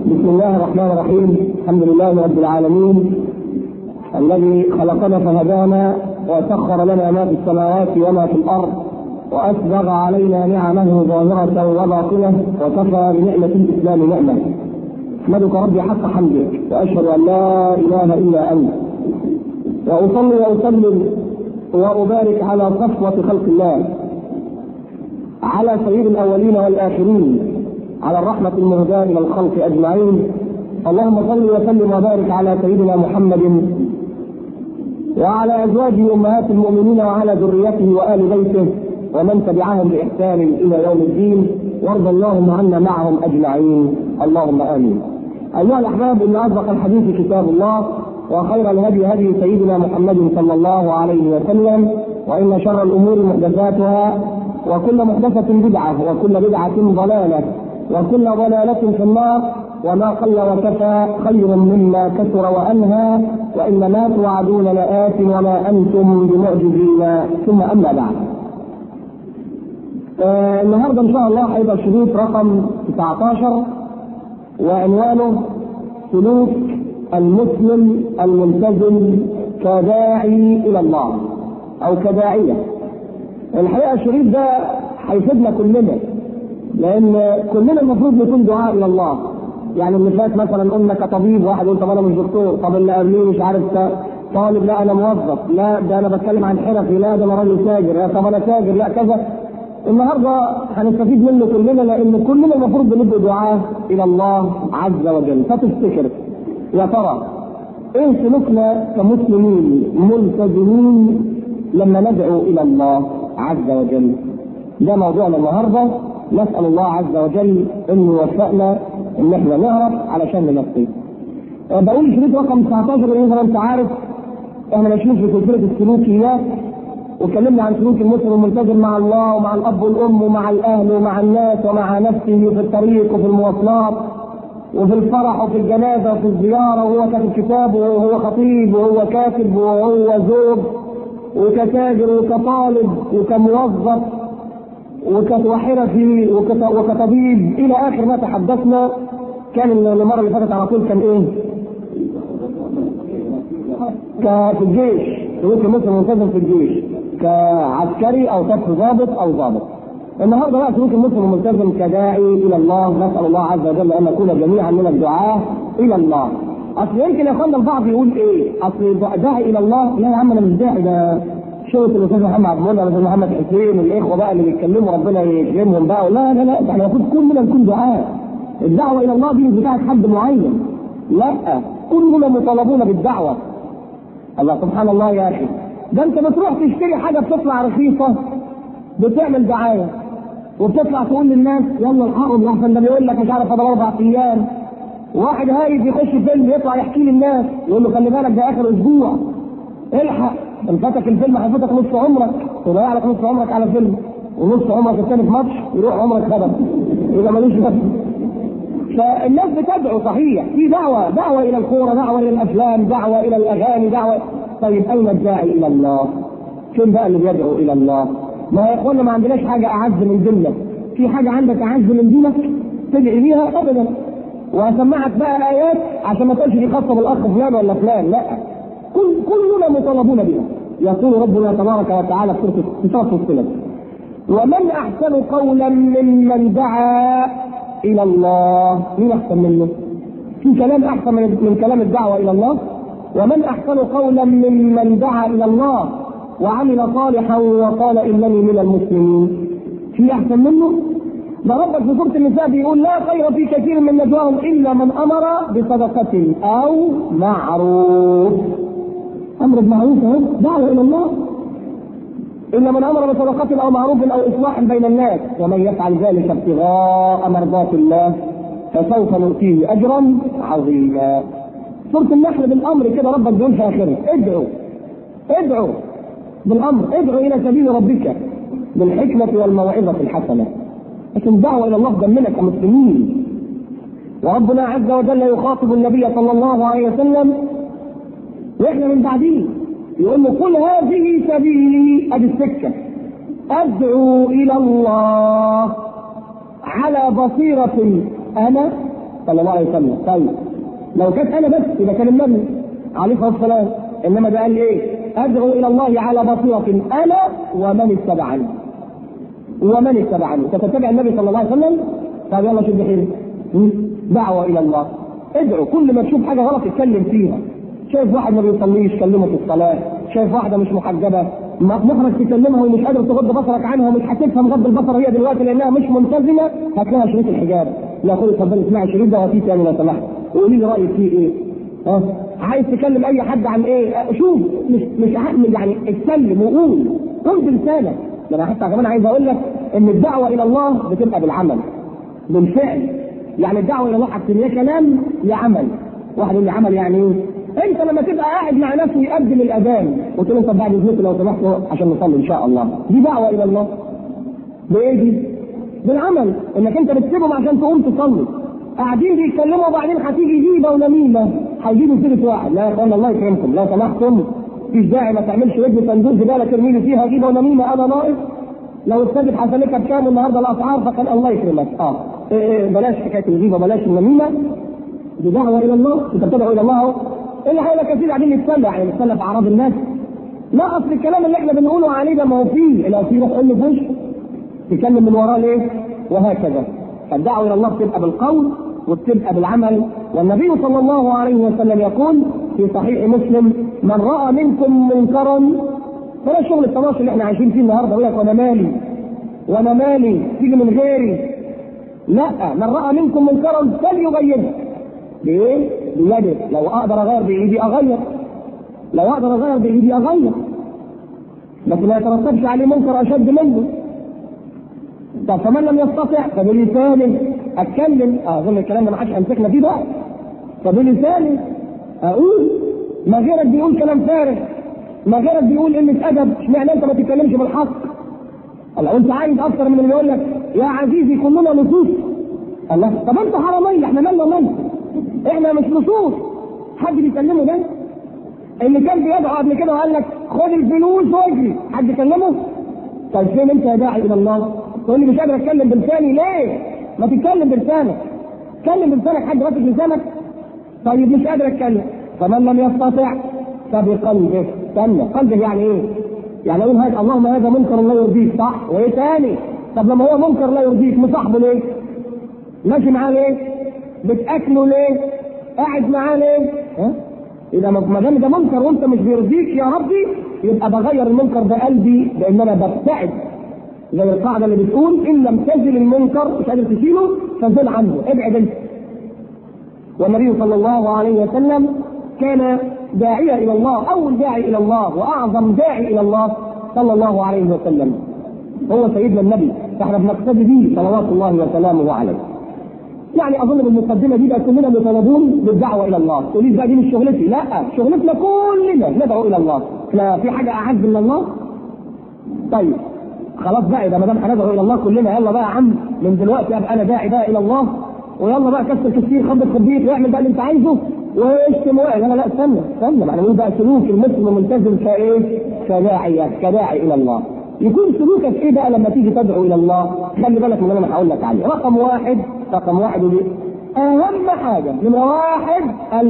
بسم الله الرحمن الرحيم الحمد لله رب العالمين الذي خلقنا فهدانا وسخر لنا ما في السماوات وما في الارض واسبغ علينا نعمه ظاهره وباطنه وكفى بنعمه الاسلام نعمه احمدك ربي حق حمدك واشهد ان لا اله الا انت واصلي واسلم وابارك على صفوه خلق الله على سيد الاولين والاخرين على الرحمه المهداه الى الخلق اجمعين اللهم صل وسلم وبارك على سيدنا محمد وعلى ازواجه امهات المؤمنين وعلى ذريته وال بيته ومن تبعهم باحسان الى يوم الدين وارض اللهم عنا معهم اجمعين اللهم امين. ايها الاحباب ان اصدق الحديث كتاب الله وخير الهدي هدي سيدنا محمد صلى الله عليه وسلم وان شر الامور محدثاتها وكل محدثه بدعه وكل بدعه ضلاله وكل ضلاله في النار وما قل وكفى خير مما كثر وانهى وان ما توعدون لآت وما انتم بمعجزين ثم اما بعد. آه النهارده ان شاء الله هيبقى شريط رقم 19 وعنوانه سلوك المسلم الملتزم كداعي الى الله او كداعيه. الحقيقه الشريط ده هيفيدنا كلنا لان كلنا المفروض نكون دعاء الى الله يعني اللي فات مثلا قلنا كطبيب واحد يقول طب انا مش دكتور طب اللي قبليه مش عارف طالب لا انا موظف لا ده انا بتكلم عن حرفي لا ده انا راجل تاجر طب انا تاجر لا كذا النهارده هنستفيد منه كلنا لان كلنا المفروض بنبقى دعاء الى الله عز وجل فتفتكر يا ترى ايه سلوكنا كمسلمين ملتزمين لما ندعو الى الله عز وجل ده موضوعنا النهارده نسال الله عز وجل انه يوفقنا ان احنا نهرب علشان ننفذ. أه بقول شريط رقم 19 لان زي ما انت عارف احنا ماشيين في سلسله السلوكيات واتكلمنا عن سلوك المسلم الملتزم مع الله ومع الاب والام ومع الاهل ومع الناس ومع نفسه في الطريق وفي المواصلات وفي الفرح وفي الجنازه وفي الزياره وهو كاتب كتاب وهو خطيب وهو كاتب وهو زوج وكتاجر وكطالب وكموظف وحرفي وكطبيب الى اخر ما تحدثنا كان المره اللي فاتت على طول كان ايه؟ في الجيش سلوك المسلم ملتزم في الجيش كعسكري او صف ضابط او ضابط. النهارده بقى سلوك المسلم الملتزم كداعي الى الله نسال الله عز وجل ان نكون جميعا من الدعاة الى الله. اصل يمكن يا اخوانا البعض يقول ايه؟ اصل داعي الى الله لا يا عم انا مش داعي ده شوف الاستاذ محمد عبد المنعم الاستاذ محمد حسين الاخوه بقى اللي بيتكلموا ربنا يكرمهم بقى لا لا لا احنا المفروض كلنا نكون دعاء الدعوه الى الله دي مش بتاعت حد معين لا كلنا مطالبون بالدعوه الله سبحان الله يا اخي ده انت بتروح تشتري حاجه بتطلع رخيصه بتعمل دعايه وبتطلع تقول للناس يلا الحقوا الاحسن ده بيقول لك مش عارف فضل اربع ايام واحد هايف يخش فيلم يطلع يحكي للناس يقول له خلي بالك ده اخر اسبوع الحق انفتك الفيلم هيفوتك نص عمرك تضيع لك نص عمرك على فيلم ونص عمرك الثاني في ماتش يروح عمرك خدم يبقى ملوش نفس فالناس بتدعو صحيح في دعوه دعوه الى الكوره دعوه الى الافلام دعوه الى الاغاني دعوه طيب اين الداعي الى الله؟ فين بقى اللي بيدعو الى الله؟ ما يا اخوانا ما عندناش حاجه اعز من دينك في حاجه عندك اعز من دينك تدعي بيها ابدا وهسمعك بقى ايات عشان ما تقولش دي خاصه بالاخ فلان ولا فلان لا كل كلنا مطالبون بها يقول ربنا تبارك وتعالى في سوره الصلة ومن احسن قولا ممن دعا الى الله مين احسن منه؟ في كلام احسن من, من كلام الدعوه الى الله ومن احسن قولا ممن دعا الى الله وعمل صالحا وقال انني من المسلمين في احسن منه؟ ده ربك في سوره النساء بيقول لا خير في كثير من نجواهم الا من امر بصدقه او معروف امر بمعروف اهو دعوه الى الله الا من امر بصدقه او معروف او اصلاح بين الناس ومن يفعل ذلك ابتغاء مرضات الله فسوف نؤتيه اجرا عظيما سوره النحل بالامر كده ربك بيقول في اخره ادعوا ادعوا بالامر ادعوا الى سبيل ربك بالحكمه والموعظه الحسنه لكن الدعوه الى الله دمنا كمسلمين وربنا عز وجل يخاطب النبي صلى الله عليه وسلم واحنا من بعديه يقول له قل هذه سبيلي ادي السكه ادعو الى الله على بصيره انا صلى الله عليه وسلم طيب لو كانت انا بس يبقى كان النبي عليه الصلاه والسلام انما ده قال ايه؟ ادعو الى الله على بصيره انا ومن اتبعني ومن اتبعني تتبع النبي صلى الله عليه وسلم طيب يلا شد حيلك دعوه الى الله ادعو كل ما تشوف حاجه غلط اتكلم فيها شايف واحد ما بيصليش كلمه في الصلاه شايف واحده مش محجبه مخرج تكلمها ومش قادر تغض بصرك عنها ومش هتفهم غض البصر هي دلوقتي لانها مش ملتزمه هات لها شريط الحجاب لا خدي اتفضلي اسمعي الشريط ده وفيه تاني لو سمحت وقولي لي رايك فيه ايه ها عايز تكلم اي حد عن ايه أه شوف مش مش يعني اتكلم وقول قول بلسانك ده انا حتى كمان عايز اقول لك ان الدعوه الى الله بتبقى بالعمل بالفعل يعني الدعوه الى الله حتى يا كلام يا عمل واحد يقول لي عمل يعني ايه؟ انت لما تبقى قاعد مع ناس يقدم الاذان قلت له انت بعد اذنك لو سمحت عشان نصلي ان شاء الله دي دعوه الى الله بايه دي؟ بالعمل انك انت بتسيبهم عشان تقوم تصلي قاعدين بيتكلموا وبعدين هتيجي جيبه ونميمه هيجيبوا سيره واحد لا يا اخوانا الله يكرمكم لو سمحتم مفيش داعي ما تعملش ودن صندوق زباله ترمي لي فيها جيبه ونميمه انا ناقص لو الثابت حسنك بكام النهارده الاسعار فكان الله يكرمك اه إيه إيه بلاش حكايه الغيبه بلاش النميمه دي دعوه الى الله انت بتدعو الى الله اهو ايه اللي هيقول لك يا سيدي قاعدين نتسلى يعني نتسلى في اعراض الناس لا اصل الكلام اللي احنا بنقوله عليه ده ما هو فيه لو في روح قول له في تكلم من وراه ليه وهكذا فالدعوه الى الله بتبقى بالقول وبتبقى بالعمل والنبي صلى الله عليه وسلم يقول في صحيح مسلم من راى منكم منكرا بلاش شغل التواصل اللي احنا عايشين فيه النهارده يقول لك وانا مالي وانا مالي تيجي من غيري لا من راى منكم منكرا فليغيره بايه؟ بيده لو اقدر اغير بايدي اغير لو اقدر اغير بايدي اغير لكن ما يترتبش عليه منكر اشد منه طب فمن لم يستطع فبلسانه اتكلم اظن الكلام ده ما حدش هيمسكنا فيه بقى فبلسانه اقول ما غيرك بيقول كلام فارغ ما غيرك بيقول قله ادب اشمعنى انت ما تتكلمش بالحق لو انت عايز اكثر من اللي يقول لك يا عزيزي كلنا نصوص الله طب انت حراميه احنا مالنا مالك احنا مش نصوص حد بيكلمه ده اللي كان بيدعو قبل كده وقال لك خد الفلوس واجري حد كلمه طيب فين انت يا داعي الى الله تقول لي مش قادر اتكلم بلساني ليه ما تتكلم بلسانك اتكلم بلسانك حد ماسك لسانك طيب مش قادر اتكلم فمن لم يستطع فبقلبه استنى قلبه يعني ايه؟ يعني اقول هذا اللهم هذا منكر لا يرضيك صح وايه تاني؟ طب لما هو منكر لا يرضيك مصاحبه ليه؟ ماشي معاه ليه؟ بتاكله ليه؟ قاعد معاه ليه؟ ها؟ اذا ما دام ده منكر وانت مش بيرضيك يا ربي يبقى بغير المنكر بقلبي بان انا ببتعد زي القاعده اللي بتقول ان لم تزل المنكر مش قادر تشيله فزل عنه ابعد انت والنبي صلى الله عليه وسلم كان داعية إلى الله أول داعي إلى الله وأعظم داعي إلى الله صلى الله عليه وسلم هو سيدنا النبي فاحنا بنقتدي به صلوات الله وسلامه عليه يعني اظن بالمقدمه دي بقى كلنا مطالبون بالدعوه الى الله، تقولي بقى دي مش شغلتي، لا شغلتنا كلنا ندعو الى الله، احنا في حاجه اعز من الله؟ طيب خلاص بقى اذا ما دام هندعو الى الله كلنا يلا بقى يا عم من دلوقتي ابقى انا داعي بقى الى الله ويلا بقى كسر كتير خبط خبيط واعمل بقى اللي انت عايزه واشتم واعمل لا لا استنى استنى معنى نقول بقى سلوك المسلم الملتزم كايه؟ كداعية كداعي الى الله يكون سلوكك ايه بقى لما تيجي تدعو الى الله؟ خلي بالك من اللي انا هقول لك عليه، رقم واحد رقم واحد ودي اهم حاجه نمره واحد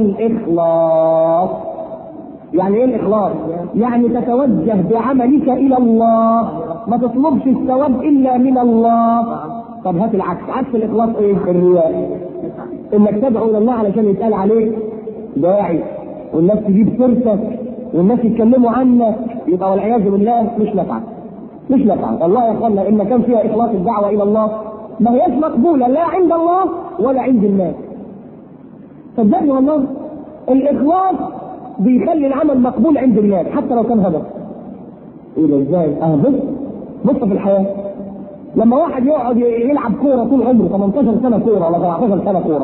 الاخلاص يعني ايه الاخلاص؟ يعني تتوجه بعملك الى الله ما تطلبش الثواب الا من الله طب هات العكس عكس الاخلاص ايه؟ الرياء انك تدعو الى الله علشان يتقال عليك داعي والناس تجيب سيرتك والناس يتكلموا عنك يبقى والعياذ بالله مش نافعه مش نافعه والله يا اخوانا ان كان فيها اخلاص الدعوه الى الله ما هياش مقبوله لا عند الله ولا عند الناس صدقني والله الاخلاص بيخلي العمل مقبول عند الناس حتى لو كان هدف ايه ده ازاي؟ اه بص بص في الحياه لما واحد يقعد يلعب كوره طول عمره 18 سنه كوره ولا 17 سنه كوره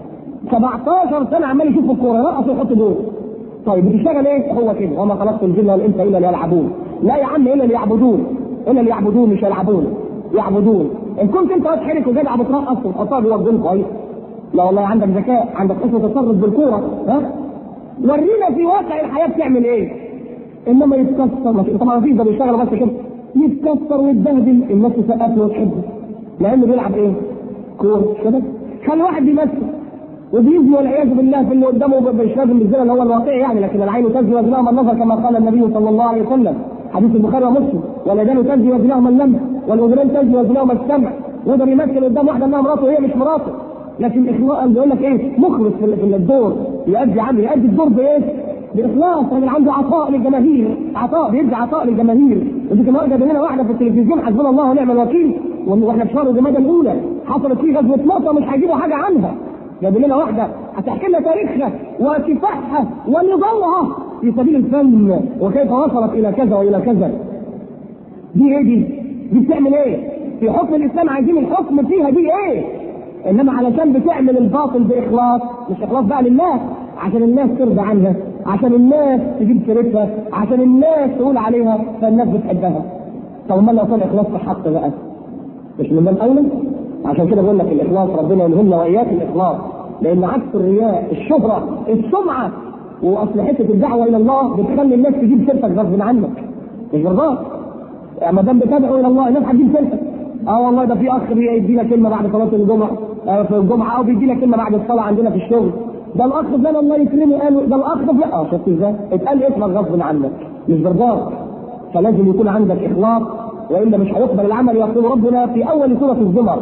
17 سنه عمال يشوف الكوره يرقص ويحط جول طيب بتشتغل ايه؟ هو كده وما خلقت الجن والانس الا ليلعبون لا يا عم الا ليعبدون الا ليعبدون مش يلعبون يعبدون ان كنت انت هتحرك وجدع بترقص وتحطها جوه الجول كويس لا والله عندك ذكاء عندك حسن تصرف بالكوره ها ورينا في واقع الحياه بتعمل ايه انما يتكسر طبعا في ده بيشتغل بس كده يتكسر ويتبهدل الناس تسقف له وتحبه لانه بيلعب ايه؟ كوره كده خلي واحد بيمثل وبيزني والعياذ بالله في اللي قدامه مش لازم بالزنا اللي هو الواقعي يعني لكن العين تزني وزناهما النظر كما قال النبي صلى الله عليه وسلم حديث البخاري ومسلم واليدان تزني وزناهما اللمس والاذنان تزني وزناهما السمع وده بيمثل قدام واحده انها مراته وهي مش مراته لكن اخلاص بيقول لك ايه مخلص في في الدور يؤدي عمل يؤدي الدور بايه؟ باخلاص راجل عنده عطاء للجماهير عطاء بيدي عطاء للجماهير ودي كان واحده لنا واحده في التلفزيون حسبنا الله ونعم الوكيل واحنا في شهر جمادى الاولى حصلت فيه غزوه مصر مش هيجيبوا حاجه عنها جاب لنا واحده هتحكي لنا تاريخها وكفاحها ونضالها في سبيل الفن وكيف وصلت الى كذا والى كذا دي ايه دي؟ دي بتعمل ايه؟ في حكم الاسلام عايزين الحكم فيها دي ايه؟ انما علشان بتعمل الباطل باخلاص مش اخلاص بقى لله عشان الناس ترضى عنها عشان الناس تجيب سيرتها عشان الناس تقول عليها فالناس بتحبها طب ما لو كان اخلاص في حق بقى مش من باب اولى عشان كده بقول لك الاخلاص ربنا يلهمنا واياك الاخلاص لان عكس الرياء الشهره السمعه واصل حته الدعوه الى الله بتخلي الناس تجيب سيرتك غصب عنك مش برضاك ما دام بتدعو الى الله الناس هتجيب سيرتك اه والله ده في اخ بيدينا كلمه بعد صلاه الجمعه آه في الجمعه او بيدينا كلمه بعد الصلاه عندنا في الشغل ده الاخ فلان الله يكرمه قال ده الاخ فلان اه شفت ازاي؟ اتقال اسمك غصب عنك مش برضاك فلازم يكون عندك اخلاص والا مش هيقبل العمل يقول ربنا في اول سوره الزمر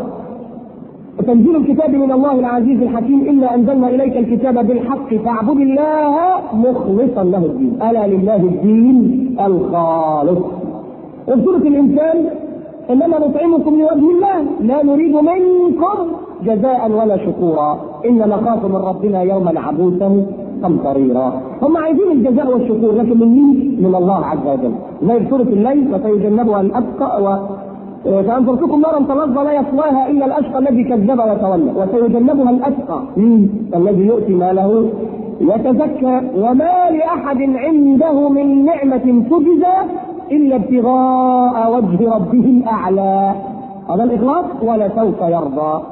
تنزيل الكتاب من الله العزيز الحكيم انا انزلنا اليك الكتاب بالحق فاعبد الله مخلصا له الدين الا لله الدين الخالص وفي سوره الانسان انما نطعمكم لوجه الله لا نريد منكم جزاء ولا شكورا ان نخاف من ربنا يوما عبوسا قمطريرا هم عايزين الجزاء والشكور لكن من مين؟ من الله عز وجل زي في سوره الليل وسيجنبها الاتقى و فانفسكم نارا تلظى لا يصلاها الا الاشقى الذي كذب وتولى وسيجنبها الاتقى مين؟ الذي يؤتي ماله يتزكى وما لاحد عنده من نعمه تجزى الا ابتغاء وجه ربه الاعلى هذا الاخلاص ولسوف يرضى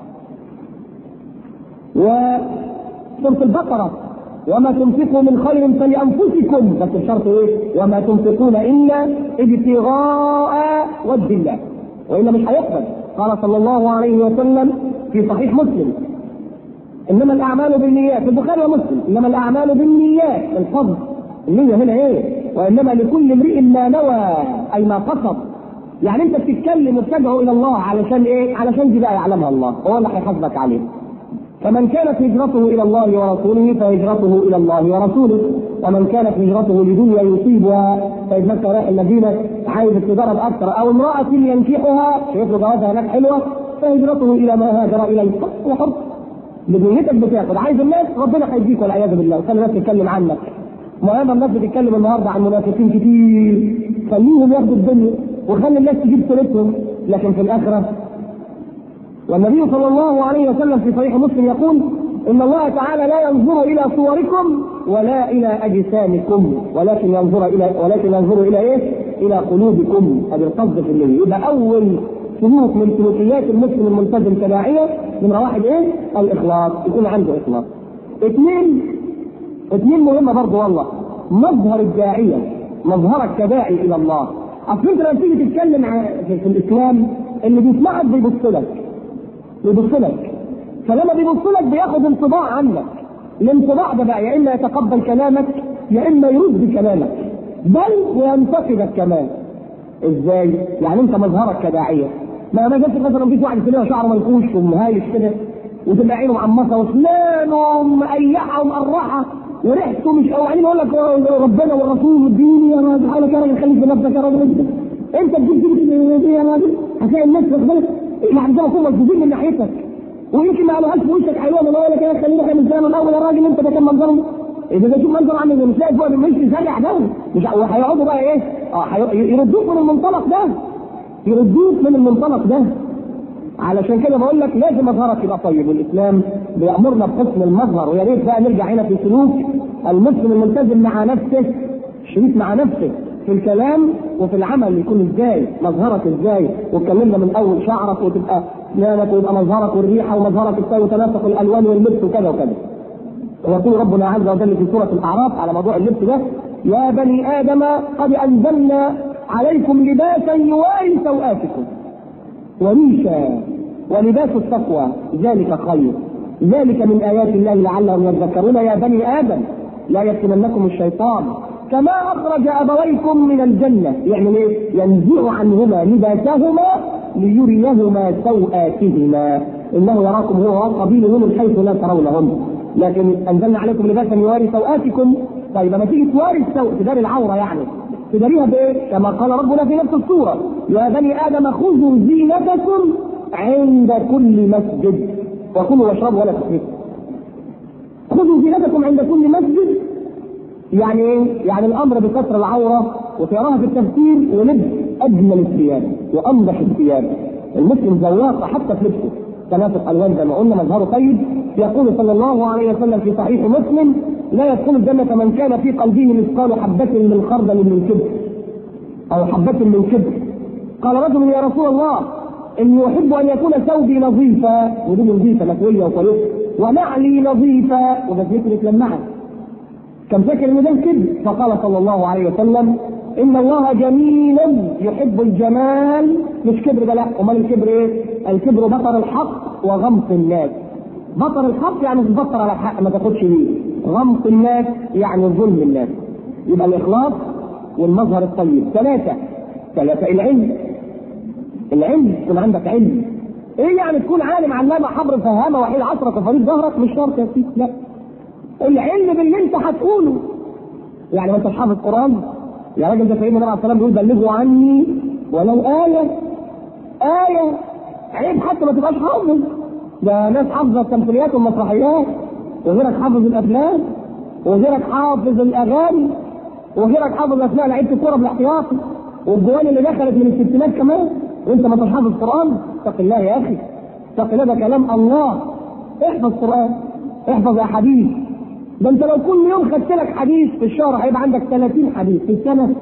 وسوره البقره وما تنفقوا من خير فلانفسكم بس الشرط ايه؟ وما تنفقون الا ابتغاء وجه الله والا مش هيقبل قال صلى الله عليه وسلم في صحيح مسلم انما الاعمال بالنيات في البخاري ومسلم انما الاعمال بالنيات الفضل النية هنا ايه؟ وانما لكل امرئ ما نوى اي ما قصد يعني انت بتتكلم وبتدعو الى الله علشان ايه؟ علشان دي بقى يعلمها الله هو اللي هيحاسبك عليه فمن كانت هجرته الى الله ورسوله فهجرته الى الله ورسوله ومن كانت هجرته لدنيا يصيبها طيب مثلا رايح المدينه عايز تجرب اكثر او امراه ينكحها شايف له جوازها هناك حلوه فهجرته الى ما هاجر اليه وحر بدنيتك بتاخد عايز الناس ربنا هيديك والعياذ بالله وخلي الناس تتكلم عنك ما الناس بتتكلم النهارده عن منافقين كتير خليهم ياخدوا الدنيا وخلي الناس تجيب سيرتهم لكن في الاخره والنبي صلى الله عليه وسلم في صحيح مسلم يقول ان الله تعالى لا ينظر الى صوركم ولا الى اجسامكم ولكن ينظر الى ولكن ينظر الى ايه؟ الى قلوبكم هذا القصد في الليل يبقى اول سلوك من سلوكيات المسلم الملتزم كداعيه نمره واحد ايه؟ الاخلاص يكون عنده اخلاص. اثنين اثنين مهمه برضه والله مظهر الداعيه مظهرك كداعي الى الله اصل انت لما تيجي تتكلم في, في الاسلام اللي بيسمعك بيبص لك بيبص لك فلما بيبص لك بياخد انطباع عنك الانطباع ده بقى يا اما يتقبل كلامك يا اما يرد كلامك بل وينتقدك كمان ازاي؟ يعني انت مظهرك كداعيه ما ما جبت مثلا بيجي واحد كده شعره منكوش ومهايش كده وتبقى عينه معمصه واسنانه مقيحه ومقرحه وريحته مش قوانين يقول لك ربنا والرسول والدين يا راجل حالك يا راجل خليك في نفسك يا راجل انت تجيب تجيب يا راجل هتلاقي الناس واخد بالك عندهم يكونوا ملفوظين من ناحيتك ويمكن ما قالوهاش في وشك حيوان انا اقول لك يا خلينا احنا من زمان الاول يا راجل انت ده كان منظرهم اذا ده شوف منظر عامل ازاي مش لاقي فوق مش يسرح ده مش وهيقعدوا بقى ايه؟ اه يردوك من المنطلق ده يردوك من المنطلق ده علشان كده بقول لك لازم مظهرك يبقى طيب والاسلام بيامرنا بحسن المظهر ويا ريت بقى نرجع هنا في سلوك المسلم الملتزم مع نفسه شريك مع نفسه في الكلام وفي العمل يكون ازاي مظهرك ازاي واتكلمنا من اول شعرك وتبقى اسنانك ويبقى مظهرك والريحه ومظهرك ازاي وتناسق الالوان واللبس وكذا وكذا ويقول ربنا عز وجل في سوره الاعراف على موضوع اللبس ده يا بني ادم قد انزلنا عليكم لباسا يواري سوآتكم وريشا ولباس التقوى ذلك خير ذلك من ايات الله لعلهم يذكرون يا بني ادم لا يفتننكم الشيطان كما اخرج ابويكم من الجنه يعني ايه؟ ينزع عنهما لباسهما ليريهما سوآتهما انه يراكم هو وقبيله من حيث لا ترونهم لكن انزلنا عليكم لباسا يواري سوآتكم طيب لما تيجي تواري السوء تداري العوره يعني تداريها بايه؟ كما قال ربنا في نفس السوره يا بني ادم خذوا زينتكم عند كل مسجد وكلوا واشربوا ولا تسرفوا خذوا زينتكم عند كل مسجد يعني ايه؟ يعني الامر بكسر العوره وتراها في التفسير ولبس اجمل الثياب وانضح الثياب المسلم ذواق حتى في لبسه تناسق الوان زي ما قلنا مظهره طيب يقول صلى الله عليه وسلم في صحيح مسلم لا يدخل الجنة من كان في قلبه مثقال حبة من خردل من كبر أو حبة من كبر قال رجل يا رسول الله إني أحب أن يكون ثوبي نظيفا ودي نظيفة مكوية وكويسة ونعلي نظيفة وجزمتي متلمعة كان فاكر ان ده الكبر فقال صلى الله عليه وسلم ان الله جميل يحب الجمال مش كبر ده لا امال الكبر ايه؟ الكبر بطر الحق وغمط الناس بطر الحق يعني تبطر على الحق ما تاخدش بيه غمط الناس يعني ظلم الناس يبقى الاخلاص والمظهر الطيب ثلاثه ثلاثه العلم العلم يكون عندك علم ايه يعني تكون عالم علامه حبر فهامه وحيل عصرك وفريد ظهرك مش شرط يا سيدي لا العلم باللي انت هتقوله يعني ما انت حافظ قران يا راجل ده سيدنا النبي عليه الصلاه والسلام بيقول بلغوا عني ولو آية آية عيب حتى ما تبقاش حافظ ده ناس حافظة التمثيليات والمسرحيات وغيرك حافظ الأفلام وغيرك حافظ الأغاني وغيرك حافظ أسماء لعيبة الكورة بالاحتياطي والجوال اللي دخلت من الستينات كمان وأنت ما انتش حافظ قرآن اتق الله يا أخي اتق الله ده كلام الله احفظ قرآن احفظ أحاديث ده انت لو كل يوم خدت لك حديث في الشهر هيبقى عندك 30 حديث في السنه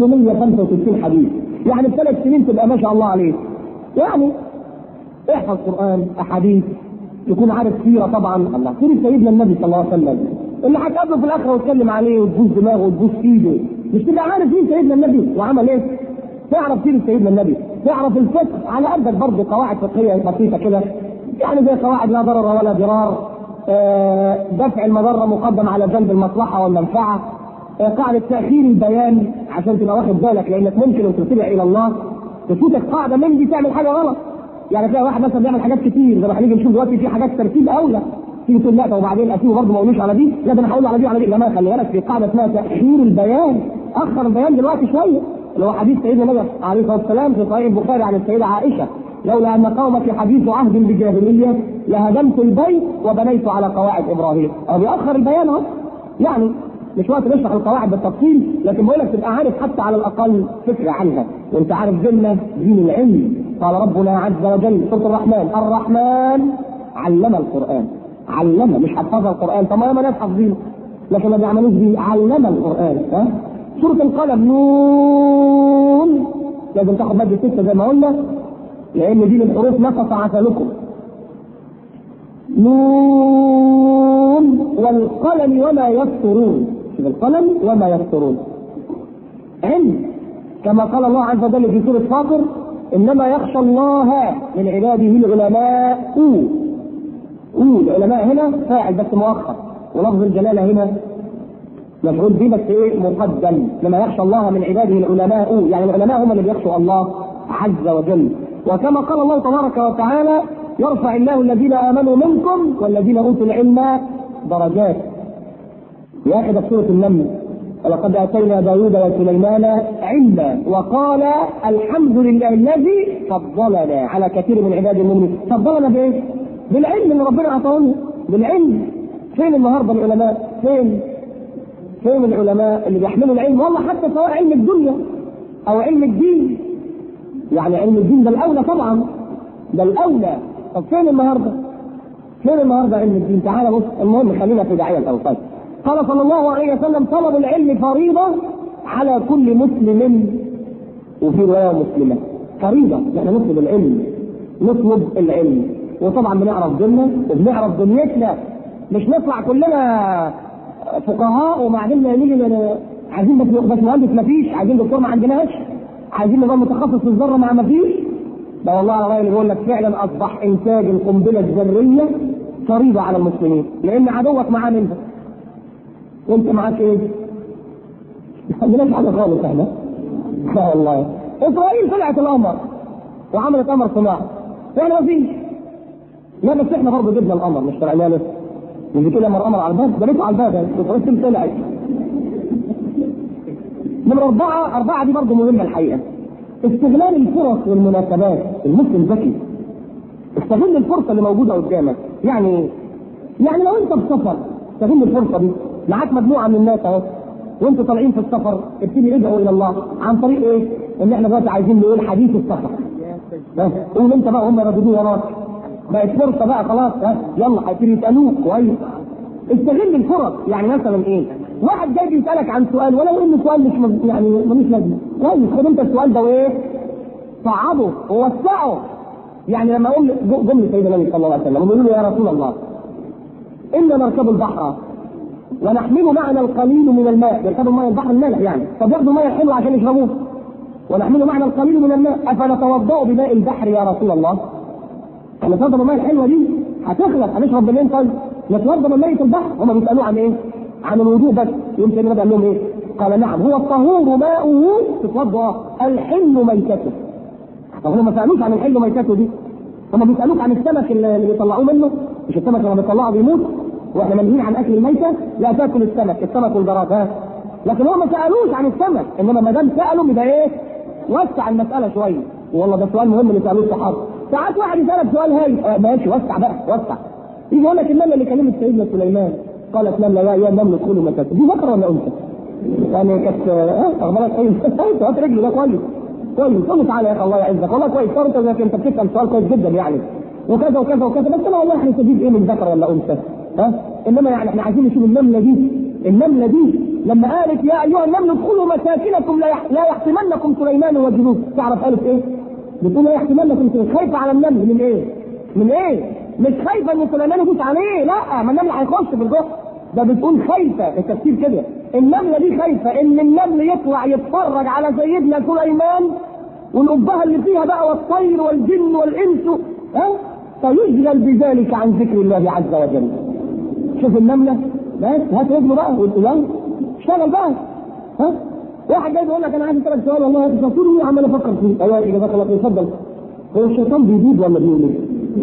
365 حديث يعني في ثلاث سنين تبقى ما شاء الله عليك يعني احفظ قران احاديث تكون عارف سيره طبعا الله سيره سيدنا النبي صلى الله عليه وسلم اللي هتقابله في الاخره وتسلم عليه وتبوس دماغه وتبوس ايده مش تبقى عارف مين سيدنا النبي وعمل ايه؟ تعرف سيره سيدنا النبي تعرف الفقه على قدك برضه قواعد فقهيه بسيطه كده يعني زي قواعد لا ضرر ولا ضرار دفع المضره مقدم على جلب المصلحه والمنفعه قاعده تاخير البيان عشان تبقى واخد بالك لانك ممكن ان ترتجع الى الله تفوتك قاعده من دي تعمل حاجه غلط يعني تلاقي واحد مثلا بيعمل حاجات كتير زي ما هنيجي نشوف دلوقتي في حاجات ترتيب اولى تيجي تقول لا وبعدين اسيبه برضه ما اقولوش على دي لا ده انا هقول على دي وعلى دي لا ما خلي بالك في قاعده اسمها تاخير البيان اخر البيان دلوقتي شويه اللي هو حديث سيدنا النبي عليه الصلاه والسلام في صحيح البخاري عن السيده عائشه لولا ان قومك حديث عهد بجاهليه لهدمت البيت وبنيت على قواعد ابراهيم او بيأخر البيان اهو يعني مش وقت نشرح القواعد بالتفصيل لكن بقول لك تبقى عارف حتى على الاقل فكره عنها وانت عارف ديننا دين العلم قال ربنا عز وجل سوره الرحمن الرحمن علم القران علم مش حفظ القران طب ما ناس حافظينه لكن ما بيعملوش بيه علم القران ها سوره القلم نون لازم تاخد ماده سته زي ما قلنا لان دي من حروف نقص عسلكم نون والقلم وما يسطرون شوف القلم وما يسطرون علم كما قال الله عز وجل في سوره فاطر انما يخشى الله من عباده العلماء أو. أو العلماء هنا فاعل بس مؤخر ولفظ الجلاله هنا مفعول به بس ايه مقدم لما يخشى الله من عباده العلماء يعني العلماء هم اللي بيخشوا الله عز وجل وكما قال الله تبارك وتعالى يرفع الله الذين امنوا منكم والذين اوتوا العلم درجات يا اخي ده سوره النمل ولقد اتينا داوود وسليمان علما وقال الحمد لله الذي فضلنا على كثير من عباد المؤمنين فضلنا بايه؟ بالعلم اللي ربنا اعطانا بالعلم فين النهارده العلماء؟ فين؟ فين العلماء اللي بيحملوا العلم والله حتى سواء علم الدنيا او علم الدين يعني علم الدين ده الاولى طبعا ده الاولى طب فين النهارده؟ فين النهارده علم الدين؟ تعالى بص المهم خلينا في داعيه الاول طيب قال صلى الله عليه وسلم طلب العلم فريضه على كل مسلم وفي روايه مسلمه فريضه احنا نطلب العلم نطلب العلم وطبعا بنعرف ديننا وبنعرف دنيتنا مش نطلع كلنا فقهاء وبعدين نيجي عايزين بس بس مهندس مفيش عايزين دكتور ما عندناش عايزين نظام متخصص في الذره ما مفيش ده والله على رايي اللي بيقول لك فعلا اصبح انتاج القنبله الذريه فريضه على المسلمين لان عدوك معاه منها وانت معاك ايه؟ ما عندناش حاجه خالص احنا لا والله اسرائيل طلعت القمر وعملت قمر صناعي واحنا ما فيش لا بس احنا برضه جبنا القمر مش طلعنا له مش كده لما القمر على الباب ده بيته على الباب اسرائيل طلعت نمرة أربعة أربعة دي برضه مهمة الحقيقة استغلال الفرص والمناسبات المسلم ذكي استغل الفرصة اللي موجودة قدامك يعني يعني لو أنت في سفر استغل الفرصة دي معاك مجموعة من الناس أهو وأنتوا طالعين في السفر ابتدي ادعوا إلى الله عن طريق إيه؟ إن إحنا دلوقتي عايزين نقول حديث السفر ها؟ قول أنت بقى هم يرددوا وراك بقت فرصة بقى خلاص ها يلا هيبتدي يسألوك كويس استغل الفرص يعني مثلا ايه؟ واحد جاي بيسالك عن سؤال ولو ان السؤال مش مز... يعني ملوش لازمه كويس خد انت السؤال ده وايه؟ صعبه ووسعه يعني لما اقول جمله سيدنا النبي صلى الله عليه وسلم يقول له يا رسول الله انا نركب البحر ونحمل معنا القليل من الماء يركبوا ماء البحر المالح يعني طب ياخدوا ماء حلو عشان يشربوه ونحمل معنا القليل من الماء افنتوضا بماء البحر يا رسول الله نتوضا بالماء الحلوه دي هتخلص هنشرب منين طيب؟ نتوضا من ميه البحر هم بيسالوه عن ايه؟ عن الوضوء بس يوم تاني قال لهم ايه؟ قال نعم هو الطهور ماؤه تتوضا الحل ميتته طب هم ما سالوش عن الحل ميتته دي هم بيسالوك عن السمك اللي بيطلعوه منه مش السمك لما بيطلعه بيموت واحنا منهيين عن اكل الميته لا تاكل السمك السمك والجراد ها لكن هم ما سالوش عن السمك انما ما دام سالوا يبقى ايه؟ وسع المساله شويه والله ده سؤال مهم اللي سالوه الصحابه ساعات واحد يسالك سؤال هاي آه ماشي وسع بقى وسع يجي يقول لك النمله اللي كلمت سيدنا سليمان قالت نمله يا ايها النمل ادخلوا مساكن دي ذكر ولا انثى؟ يعني كانت اه اخبارك كويس كويس هات رجلي ده كويس كويس قول تعالى يا اخي الله يعزك والله كويس صار انت زي انت بتسال سؤال كويس جدا يعني وكذا وكذا وكذا بس انا والله هنستفيد ايه من ذكر ولا انثى؟ ها؟ انما يعني احنا عايزين نشوف النمله دي النمله دي لما قالت يا ايها النمل ادخلوا مساكنكم لا لا يحطمنكم سليمان وجنود تعرف قالت ايه؟ بتقول لا يحطمنكم سليمان خايفه على النمل من ايه؟ من ايه؟ مش خايفه ان سليمان يدوس عليه لا ما النمل هيخش في الجحر ده بتقول خايفه التفسير كده النمله دي خايفه ان النمل يطلع يتفرج على سيدنا سليمان والأبهة اللي فيها بقى والطير والجن والإنس ها فيشغل بذلك عن ذكر الله عز وجل شوف النملة بس هات رجله بقى وتقول له اشتغل بقى ها واحد جاي بيقول لك انا عايز اسالك سؤال والله انت تقول لي عمال افكر فيه ايوه يا جزاك الله خير اتفضل هو الشيطان بيبيض ولا بيولد؟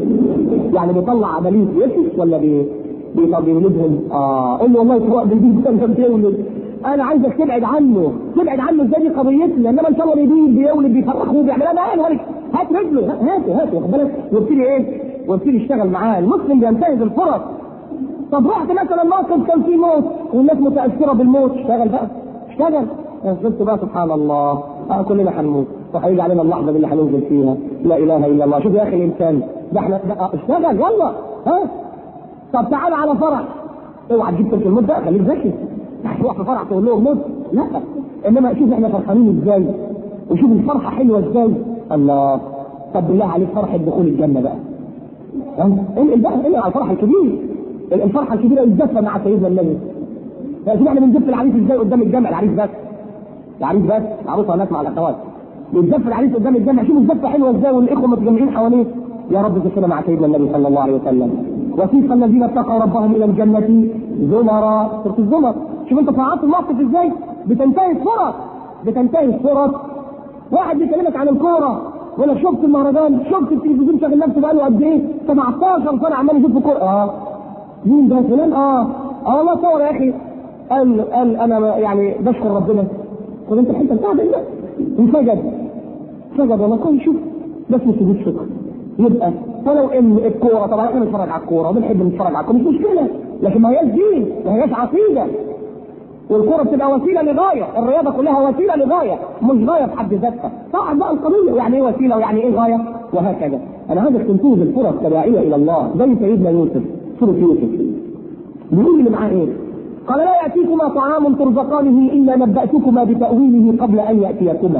يعني بيطلع عمليه يسس ولا بي بيولدهم؟ اه قول له والله سواء بيبيض ولا بيولد انا عايزك تبعد عنه تبعد عنه ازاي دي قضيتنا انما ان شاء الله بيبيض بيولد بيفرخوه بيعمل انا قال هات رجله هاته هاته واخد بالك وابتدي ايه؟ وابتدي يشتغل معاه المسلم بينتهز الفرص طب رحت مثلا موقف كان فيه موت والناس متاثره بالموت اشتغل بقى اشتغل قلت بقى سبحان الله اه كلنا هنموت وهيجي علينا اللحظه اللي هننزل فيها لا اله الا الله شوف يا اخي الانسان ده احنا ده اشتغل يلا ها طب تعال على فرح اوعى تجيب تلك الموت بقى خليك ذكي تروح في فرح تقول لهم موت لا انما شوف احنا فرحانين ازاي وشوف الفرحه حلوه ازاي الله طب بالله عليك فرحه دخول الجنه بقى ها انقل بقى انقل على الفرح الكبير الفرحه الكبيره الزفه مع سيدنا النبي فشوف احنا بنزف العريس ازاي قدام الجامع العريس بس العريس بس العروسه هناك مع الاخوات بنزف العريس قدام الجامع شوف الزفه حلوه ازاي والاخوه متجمعين حواليه يا رب زفنا مع سيدنا النبي صلى الله عليه وسلم وسيق الذين اتقوا ربهم الى الجنه زمرا سوره الزمر شوف انت صعدت الموقف ازاي بتنتهي الفرص بتنتهي الفرص واحد بيكلمك عن الكوره ولا شفت المهرجان شفت التلفزيون شاغل نفسه بقاله قد ايه 17 سنه عمال يشوف كوره اه مين ده فلان اه اه والله صور يا اخي قال قال انا يعني بشكر ربنا خد انت الحته بتاعتك ده انسجد سجد والله كويس شوف بس مش سجود شكر يبقى ولو ان الكوره طبعا احنا بنتفرج على الكوره وبنحب نتفرج على الكوره مش مشكله لكن ما هياش دين ما هياش عقيده والكرة بتبقى وسيلة لغاية، الرياضة كلها وسيلة لغاية، مش غاية في حد ذاتها، صعب بقى القضية يعني ايه وسيلة ويعني ايه غاية وهكذا، أنا عايزك تنتهز الفرص كداعية إلى الله، زي سيدنا يوسف، سورة يوسف. بيقول اللي معاه ايه؟ قال لا يأتيكما طعام ترزقانه إلا نبأتكما بتأويله قبل أن يأتيكما.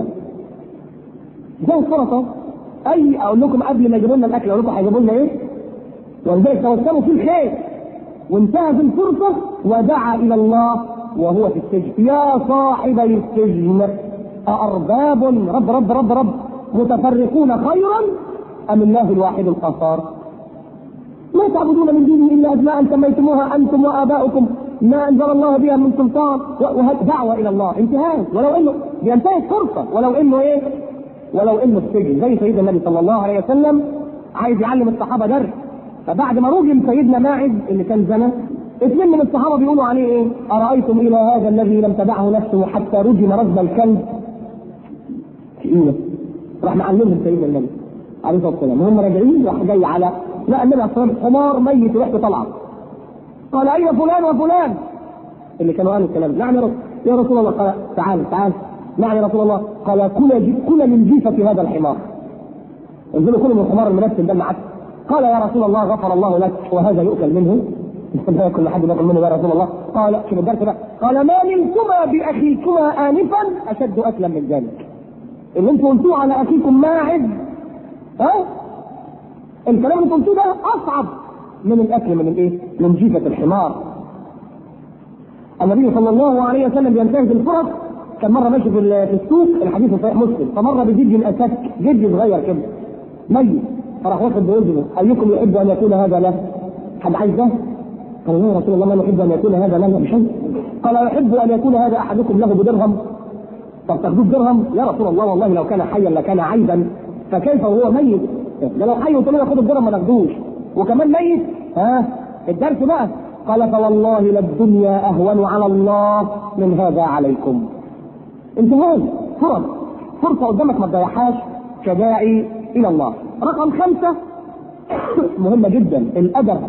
ده الفرصة أي أقول لكم قبل ما يجيبوا لنا الأكل أقول لكم هيجيبوا لنا إيه؟ ولذلك توسلوا في الخير وانتهز الفرصة ودعا إلى الله وهو في السجن يا صاحبي السجن أأرباب رب رب رب رب متفرقون خيرا أم الله الواحد القهار ما تعبدون من دونه الا اسماء سميتموها انتم واباؤكم ما انزل الله بها من سلطان وهذه دعوه الى الله انتهاء ولو انه بينتهي فرصه ولو انه ايه؟ ولو انه السجن زي سيدنا النبي صلى الله عليه وسلم عايز يعلم الصحابه درس فبعد ما رجم سيدنا ماعز اللي كان زنا اثنين من الصحابه بيقولوا عليه ايه؟ ارايتم الى هذا الذي لم تدعه نفسه حتى رجم رجم الكلب ايه راح معلمهم سيدنا النبي عليه الصلاه والسلام وهم راجعين راح جاي على لا النبي عليه الصلاه والسلام حمار ميت وريحته طالعه قال اين فلان وفلان اللي كانوا قالوا الكلام نعم يا رسول يا رسول الله قال تعال تعال نعم يا رسول الله قال كل كل من جيفه هذا الحمار انزلوا كل من الحمار المنتن ده معك قال يا رسول الله غفر الله لك وهذا يؤكل منه لا ياكل حد ياكل منه يا رسول الله قال شوف الدرس بقى قال ما منكما باخيكما انفا اشد اكلا من ذلك اللي انتم قلتوه على اخيكم ماعز ها الكلام اللي قلتوه ده اصعب من الاكل من الايه؟ من جيفه الحمار النبي صلى الله عليه وسلم بينتهز الفرص كان مره ماشي في السوق الحديث في صحيح مسلم فمر بدج اسك جد صغير كده ميت فراح واخد باذنه ايكم يحب ان يكون هذا له؟ حد عايز ده؟ قال يا رسول الله ما نحب ان يكون هذا لنا بشيء قال يحب ان يكون هذا احدكم له بدرهم طب تاخدوه بدرهم يا رسول الله والله لو كان حيا لكان عيبا فكيف وهو ميت ده لو حي وتقول له خد الدرهم ما ناخدوش وكمان ميت ها الدرس بقى قال فوالله للدنيا اهون على الله من هذا عليكم انتهاز فرص فرصه قدامك ما تضيعهاش كداعي الى الله رقم خمسه مهمه جدا الادب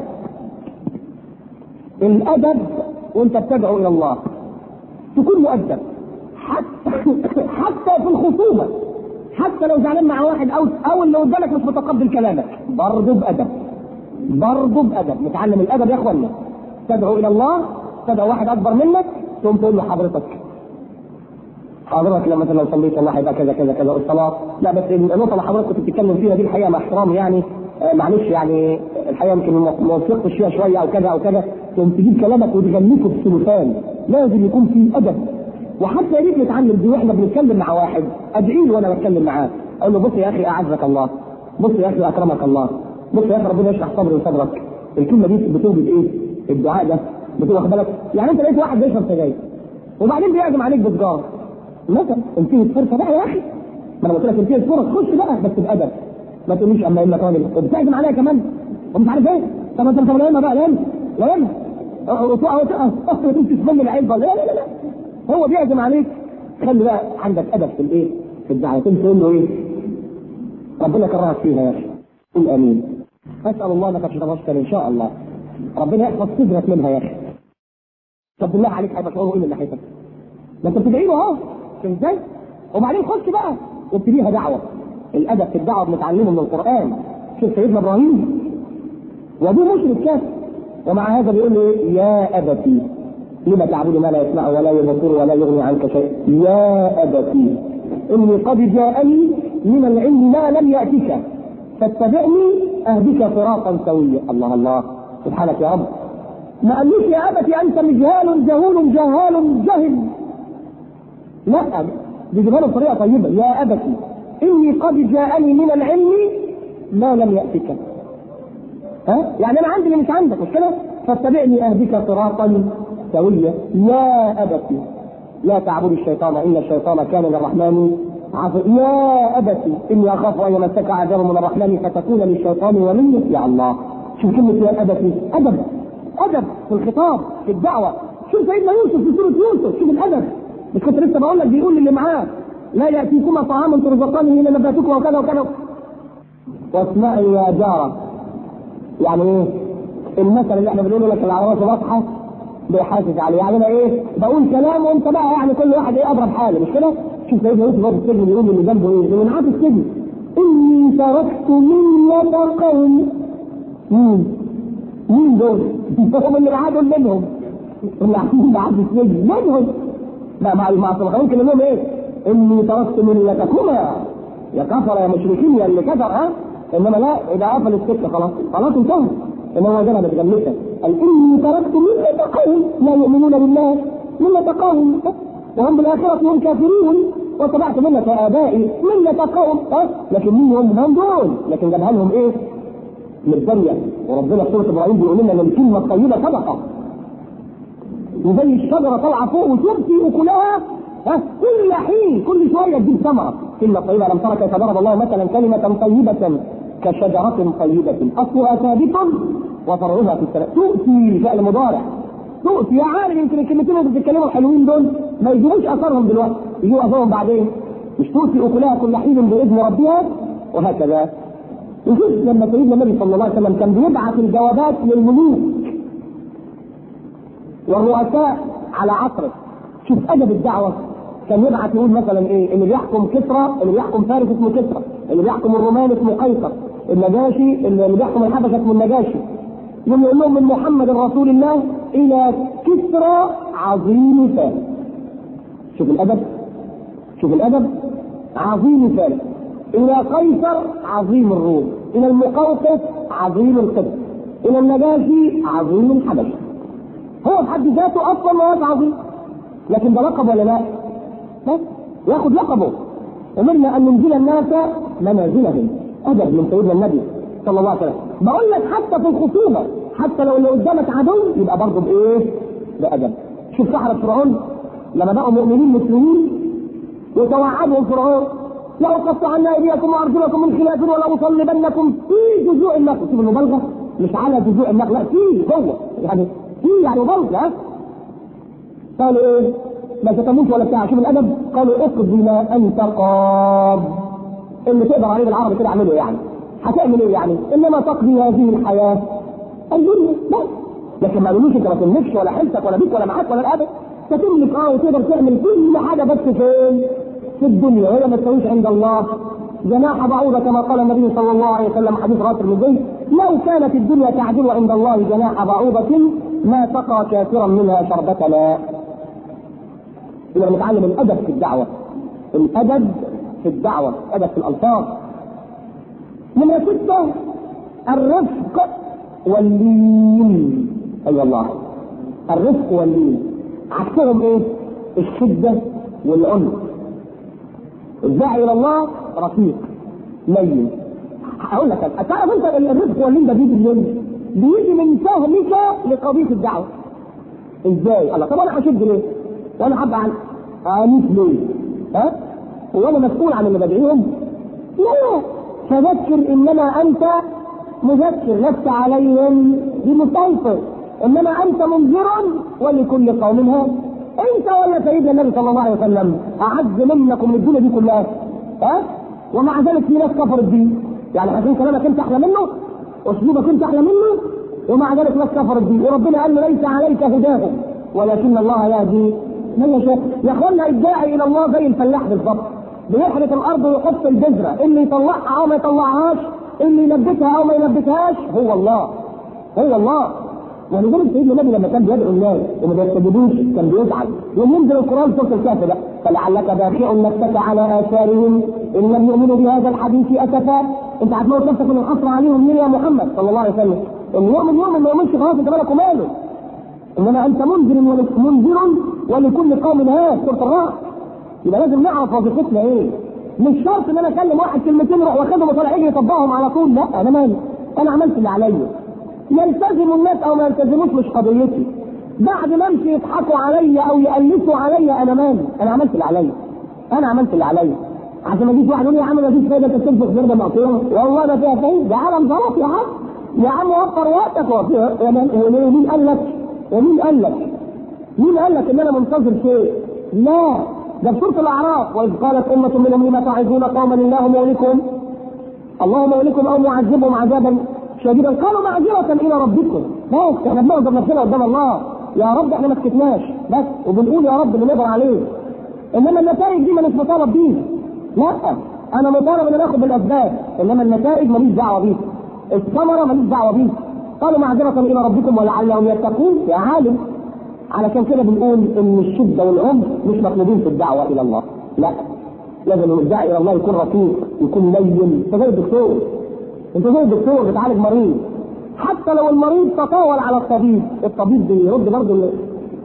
الادب وانت بتدعو الى الله تكون مؤدب حتى حتى في الخصومه حتى لو زعلان مع واحد او او اللي قدامك مش متقبل كلامك برضه بادب برضه بادب نتعلم الادب يا اخوانا تدعو الى الله تدعو واحد اكبر منك تقوم تقول له حضرتك حضرتك لما مثلا لو صليت الله هيبقى كذا كذا كذا الصلاه لا بس النقطه اللي حضرتك كنت بتتكلم فيها دي الحقيقه مع احترامي يعني آه معلش يعني الحقيقه يمكن ما وفقتش فيها شويه او كذا او كذا تقوم تجيب كلامك وتغنيكه بسلوفان لازم يكون في ادب وحتى يا ريت نتعلم دي واحنا بنتكلم مع واحد ادعي له وانا بتكلم معاه اقول له بص يا اخي اعزك الله بص يا اخي اكرمك الله بص يا اخي ربنا يشرح صدري وصدرك الكلمه دي بتوجد ايه؟ الدعاء ده بتبقى واخد بالك يعني انت لقيت واحد بيشرب سجاير وبعدين بيعزم عليك بسجاره مثلا انتهت الفرصه بقى يا اخي ما انا قلت لك انتهت الفرص خش بقى بس بادب ما تقوليش اما اما كمان وبتعزم عليا كمان ومش عارف ايه طب انت طب لا بقى لا لا لا تسمن العلبه لا لا لا هو بيعزم عليك خلي بقى عندك ادب في الايه؟ في الدعوه تقول له ايه؟ ربنا كرهك فيها يا اخي قول امين اسال الله انك تتوسل ان شاء الله ربنا يحفظ صدرك منها يا اخي طب بالله عليك هيبقى شعوره ايه من ناحيتك؟ ما انت بتدعي له اهو ازاي؟ وبعدين خش بقى وابتديها دعوه الادب في الدعوه بنتعلمه من القران شوف سيدنا ابراهيم وابوه مشرك كافر ومع هذا بيقول له ايه؟ يا ابتي لما تعبد ما لا يسمع ولا يبصر ولا يغني عنك شيء يا ابتي اني قد جاءني من العلم ما لم ياتك فاتبعني اهدك صراطا سويا الله الله سبحانك يا رب ما قالوش يا ابتي انت مجهال جهول جهال جهل لا بيجيبها له بطريقه طيبه يا ابتي اني قد جاءني من العلم ما لم ياتك ها يعني انا عندي اللي مش عندك مش كده فاتبعني اهدك صراطا سويا يا ابتي لا تعبد الشيطان ان الشيطان كان للرحمن عصي يا ابتي اني اخاف ان يمسك عذاب من الرحمن فتكون للشيطان وليا يا الله شوف كلمه يا ابتي ادب ادب في الخطاب في الدعوه شوف سيدنا يوسف في سوره يوسف شوف الادب مش كنت لسه بقول لك بيقول للي معاه لا ياتيكما طعام ترزقانه الا نباتكما وكذا وكذا واسمعي يا جاره يعني ايه المثل اللي احنا بنقوله لك العربات واضحه بيحاسس عليه يعني انا ايه بقول كلام وانت بقى يعني كل واحد ايه اضرب حاله مش كده؟ شوف سيدنا يوسف في السجن بيقول اللي جنبه ايه؟ من عاد السجن اني تركت ملة قوم مين؟ مين دول؟ هم اللي بعدوا منهم اللي قاعدين بعد السجن منهم لا مع مع الصلخانين كان لهم ايه؟ اني تركت ملتكما يا كفر يا مشركين يا اللي كفر ها انما لا اذا قفل السكه خلاص خلاص انتهى انما جنب بتغلسها قال اني تركت ملة قوم لا يؤمنون بالله ملة قوم وهم بالاخره هم كافرون واتبعت ملة ابائي ملة قوم ها لكن مين هم هم دول لكن جابها لهم ايه؟ من الدنيا وربنا في سوره ابراهيم بيقول لنا ان الكلمه الطيبه صدقه وزي الشجره طالعه فوق وتؤتي اكلها ها كل حين كل شويه تجيب ثمره كلمه طيبه لم ترى كيف ضرب الله مثلا كلمه طيبه كشجره طيبه اصلها ثابت وفرعها في السماء تؤتي فعل مضارع تؤتي يا عارف يمكن الكلمتين اللي بتتكلموا الحلوين دول ما يجيبوش اثرهم دلوقتي يجيبوا اثرهم بعدين مش تؤتي اكلها كل حين باذن ربها وهكذا وشوف لما سيدنا النبي صلى الله عليه وسلم كان بيبعث الجوابات للملوك والرؤساء على عصره شوف ادب الدعوه كان يبعث يقول مثلا ايه اللي بيحكم كسرى اللي بيحكم فارس اسمه كسرى اللي بيحكم الرومان اسمه قيصر النجاشي اللي بيحكم الحبشه اسمه النجاشي يقوم يقول لهم من محمد رسول الله الى كسرى عظيم فارس شوف الادب شوف الادب عظيم فارس الى قيصر عظيم الروم الى المقوقس عظيم القدس الى النجاشي عظيم الحبشه هو في حد ذاته اصلا ما عظيم لكن ده لقب ولا لا؟ بس ياخذ لقبه امرنا ان ننزل الناس منازلهم ادب من سيدنا النبي صلى الله عليه وسلم بقول لك حتى في الخصومه حتى لو اللي قدامك عدو يبقى برضه بايه؟ بادب شوف سحرة فرعون لما بقوا مؤمنين مسلمين وتوعدهم فرعون لأقطعن أيديكم وأرجلكم من خلاف ولأصلبنكم في جذوع النخل شوف المبالغة مش على جذوع النخل لا في جوه يعني في يعني مبالغة قالوا ايه؟ ما تتموت ولا بتاع شوف الادب قالوا اقضي ما انت قاض اللي تقدر عليه بالعربي كده اعمله يعني هتعمل ايه يعني؟ انما تقضي هذه الحياه الدنيا بس لكن ما قالولوش انت ما تملكش ولا حلتك ولا بيك ولا معاك ولا الابد تملك اه وتقدر تعمل كل حاجه بس فين؟ في الدنيا وهي ما تسويش عند الله جناح بعوضة كما قال النبي صلى الله عليه وسلم حديث راسل بن زيد لو كانت الدنيا تعدل عند الله جناح بعوضة ما سقى كافرا منها شربة ماء. إذا نتعلم الأدب في الدعوة. الأدب في الدعوة، أدب في الألفاظ. نمرة ستة الرفق واللين. أي أيوة الله. الرفق واللين. عكسهم إيه؟ الشدة والعنف. الداعي الى الله رفيق لين هقول لك تعرف انت الرزق واللين ده بيجي منين؟ بيجي من فهمك لقضيه الدعوه ازاي؟ الله طب انا هشد ليه؟ وانا هبقى عن عنيف ليه؟ ها؟ هو انا مسؤول عن اللي بدعيهم؟ لا فذكر انما انت مذكر لست عليهم بمسيطر انما انت منذر ولكل قوم هاد انت ولا سيدنا النبي صلى الله عليه وسلم اعز منكم من الدنيا دي كلها ها ومع ذلك في ناس كفرت بيه يعني عشان كلامك انت احلى منه اسلوبك انت احلى منه ومع ذلك ناس كفرت بيه وربنا قال له ليس عليك هداهم ولكن الله يهدي من يشاء يا اخوانا الداعي الى الله زي الفلاح بالظبط بيحرث الارض ويحط البذره اللي يطلعها او ما يطلعهاش اللي ينبتها او ما ينبتهاش هو الله هو الله ولذلك سيدنا النبي لما كان بيدعو الناس وما بيستجيبوش كان بيزعل يوم ينزل القران سوره الكهف بقى فلعلك باخع نفسك على اثارهم ان لم يؤمنوا بهذا الحديث اسفا انت هتموت نفسك من الحصر عليهم مين يا محمد صلى الله عليه وسلم ان يؤمن يؤمن ما يؤمنش خلاص انت مالك وماله انما انت منذر منذر ولكل قوم هاد سوره الرعد يبقى لازم نعرف وظيفتنا ايه مش شرط ان انا اكلم واحد كلمتين اروح واخدهم وطالع يجي يطبقهم على طول لا انا مالي انا عملت اللي عليا يلتزم الناس او ما يلتزموش مش قضيتي بعد ما امشي يضحكوا عليا او يقلسوا عليا انا مالي انا عملت اللي عليا انا عملت اللي عليا عشان ما يجيش واحد يقول يا عم ما فيش فايده انت بتنفخ زرده مقطوعه والله ما فيها فايده ده عالم غلط يا عم يا عم وفر وقتك وفي مين قال لك؟ ومين قال لك؟ مين قال لك ان انا منتظر شيء؟ لا ده في سوره الاعراف واذ قالت امه منهم لما تعظون قوما الله مولكم الله مولكم او معذبهم عذابا شديدا قالوا معذرة إلى ربكم بس احنا بنعذر نفسنا قدام الله يا رب احنا ما سكتناش بس وبنقول يا رب اللي نقدر عليه انما النتائج دي مش مطالب بيها لا انا مطالب ان انا اخد بالاسباب انما النتائج ماليش دعوه بيها الثمره ماليش دعوه بيها قالوا معذرة إلى ربكم ولعلهم يتقون يا عالم علشان كده بنقول ان الشده والعنف مش مطلوبين في الدعوه الى الله لا لازم الداعي الى الله يكون رفيق يكون لين انت زي الدكتور انت زي الدكتور بتعالج مريض حتى لو المريض تطاول على الطبيب الطبيب بيرد برضه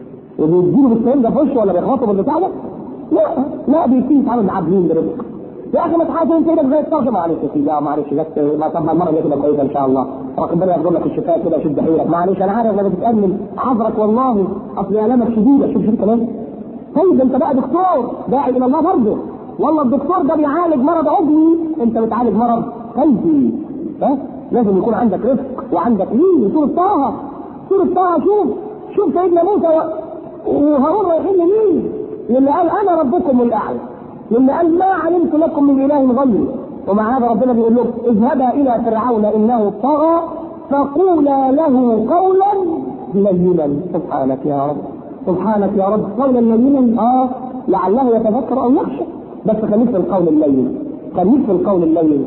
وبيديله بالسلام ده في وشه ولا بيخاطب البتاع ده لا لا بيبتدي يتعامل معاه بلين برفق يا اخي ما تحاسب انت ايدك زي الطرف معلش يا سيدي اه معلش جت ما طب المره اللي تبقى كويسه ان شاء الله ربنا يغفر لك الشفاء كده شد حيلك معلش انا عارف انك بتتامل حذرك والله اصل الامك شديده شوف شوف كمان طيب انت بقى دكتور داعي الى الله برضه والله الدكتور ده بيعالج مرض عضوي انت بتعالج مرض قلبي ها لازم يكون عندك رفق وعندك لين سوره طه سوره طه شوف شوف سيدنا موسى وهارون رايحين لمين؟ للي قال انا ربكم الاعلى للي قال ما علمت لكم من اله غيري ومع هذا ربنا بيقول لهم اذهبا الى فرعون انه طغى فقولا له قولا لينا سبحانك يا رب سبحانك يا رب قولا لينا اه لعله يتذكر او يخشى بس خليك في القول اللين خليك في القول اللين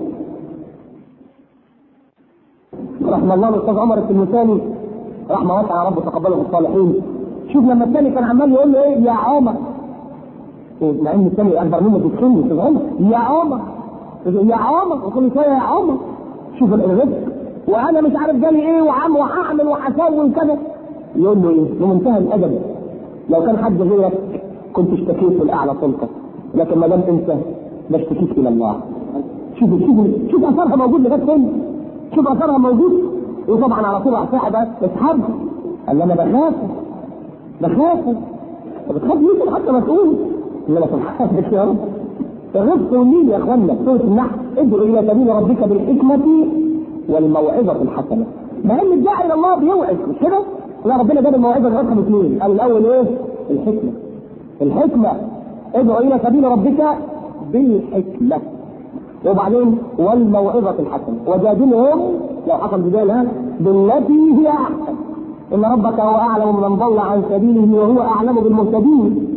رحم الله الاستاذ عمر التلمساني رحمه واسعه يا رب تقبله الصالحين شوف لما الثاني كان عمال يقول له ايه يا عمر مع ان الثاني اكبر منه بكتير استاذ عمر يا عمر يا عمر وكل شويه يا عمر شوف الرزق وانا مش عارف جالي ايه وعم وهعمل وهسوي كذا يقول له ايه بمنتهى الادب لو كان حد غيرك كنت اشتكيت الاعلى سلطه لكن ما دام انت ما اشتكيت الى الله شوف شوف شوف اثرها موجود لغايه فين شوف اثرها موجود وطبعا على طول على صاحبه اسحب قال انا بخاف بخاف بتخاف يمكن حتى مسؤول انما سبحانك يا رب الرزق والنيل يا اخوانا سوره النحل ادعو الى سبيل ربك بالحكمه والموعظه الحسنه مع ان الداعي الى الله بيوعظ مش كده؟ لا ربنا جاب الموعظه رقم اثنين قال الاول ايه؟ الحكمه الحكمه ادعو الى سبيل ربك بالحكمه وبعدين والموعظه الحسنه وجادلهم لو حصل جدال بالتي هي احسن ان ربك هو اعلم من ضل عن سبيله وهو اعلم بالمهتدين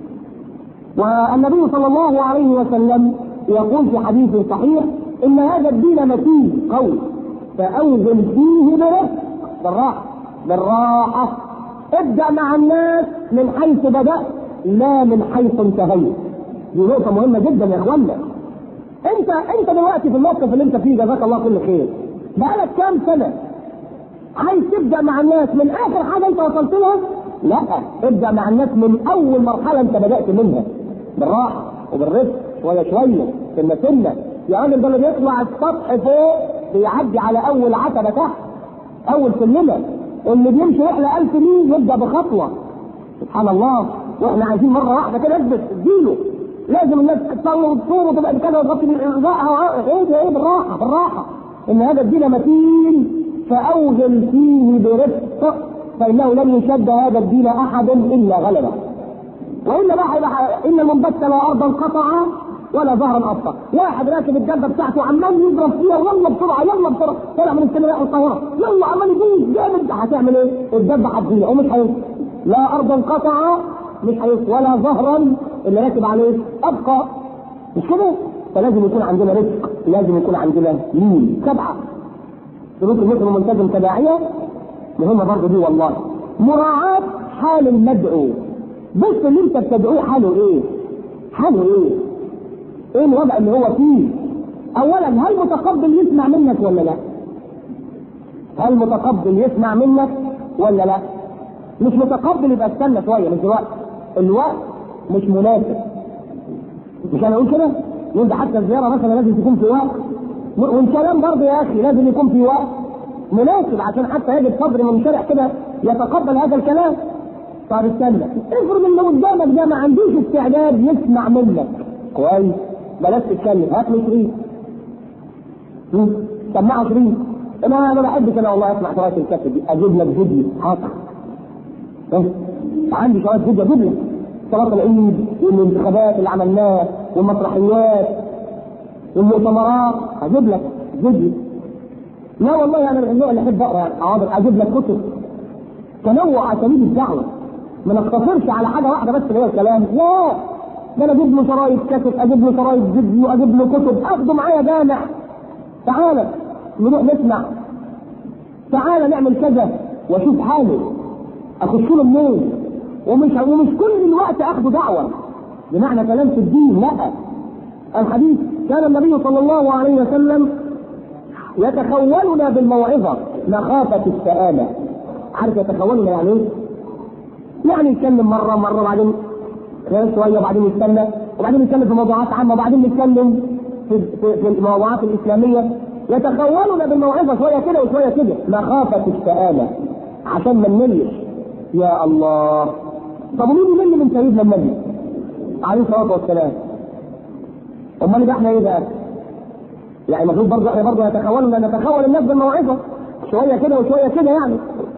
والنبي صلى الله عليه وسلم يقول في حديث صحيح ان هذا الدين متين قوي فاوزن فيه برفق بالراحه بالراحه ابدا مع الناس من حيث بدات لا من حيث انتهيت دي نقطه مهمه جدا يا اخوانا انت انت دلوقتي في الموقف اللي انت فيه جزاك الله كل خير بقالك كام سنه عايز تبدا مع الناس من اخر حاجه انت وصلت لها لا ابدا مع الناس من اول مرحله انت بدات منها بالراحه وبالرفق شويه شويه سنه سنه يا راجل ده اللي بيطلع السطح فوق بيعدي على اول عتبه تحت اول سلمه اللي بيمشي رحله 1000 ميل يبدا بخطوه سبحان الله واحنا عايزين مره واحده كده اثبت اديله لازم الناس تصلي وتصوم وتبقى كده وتغطي ايه ده ايه بالراحه بالراحه ان هذا الدين متين فاوزن فيه برفق فانه لن يشد هذا الدين احد الا غلبه والا بقى هيبقى ان المنبت لا ارضا قطع ولا ظهرا ابقى واحد راكب الدبه بتاعته عمال يضرب فيها يلا بسرعه يلا بسرعه طلع من السينما القاهره يلا عمال يجيب جامد هتعمل ايه؟ الدبه هتضيع ومش هيوصل لا ارضا قطع مش هيوصل ولا ظهرا اللي راكب عليه ابقى مش كده؟ فلازم يكون عندنا رزق لازم يكون عندنا لين سبعه سلوك المسلم الملتزم كداعيه مهمه برضه دي والله مراعاه حال المدعو بص اللي انت بتدعوه حاله ايه؟ حاله ايه؟ ايه الوضع اللي هو فيه؟ اولا هل متقبل يسمع منك ولا لا؟ هل متقبل يسمع منك ولا لا؟ مش متقبل يبقى استنى شويه مش دلوقتي الوقت مش مناسب مش انا اقول كده؟ يقول ده حتى الزياره مثلا لازم تكون في وقت والكلام برضه يا اخي لازم يكون في وقت مناسب عشان حتى يجد صدر من شارع كده يتقبل هذا الكلام طب استنى افرض ان قدامك ده ما عندوش استعداد يسمع منك كويس بلاش تتكلم هات له شريط سمعه شريط انا ما بحبش انا والله اسمع شرايط الكاسيت دي اجيب لك فيديو حاضر عندي شرايط فيديو اجيب لك صلاه العيد والانتخابات اللي عملناها والمسرحيات والمؤتمرات اجيب لك فيديو لا والله انا من النوع اللي احب اقرا يعني حاضر اجيب لك كتب تنوع اساليب الدعوه ما نقتصرش على حاجه واحده بس اللي هي الكلام لا ده انا اجيب له شرايط كاسيت اجيب له شرايط فيديو اجيب له كتب اخده معايا جامع تعالى نروح نسمع تعالى نعمل كذا واشوف حاله اخش له منين ومش ومش كل الوقت اخده دعوه بمعنى كلام في الدين لا الحديث كان النبي صلى الله عليه وسلم يتخولنا بالموعظه مخافه السآلة عارف يتخولنا يعني ايه؟ يعني يتكلم مره مره بعدين شويه بعدين يستنى وبعدين نتكلم في موضوعات عامه وبعدين نتكلم في, في, في الموضوعات الاسلاميه يتخولون بالموعظه شويه كده وشويه كده مخافه السآلة عشان ما نملش يا الله طب مين يمل من سيدنا النبي عليه الصلاه والسلام امال يبقى احنا ايه بقى؟ يعني المفروض برضه احنا برضه نتخول نتخول الناس بالموعظه شويه كده وشويه كده يعني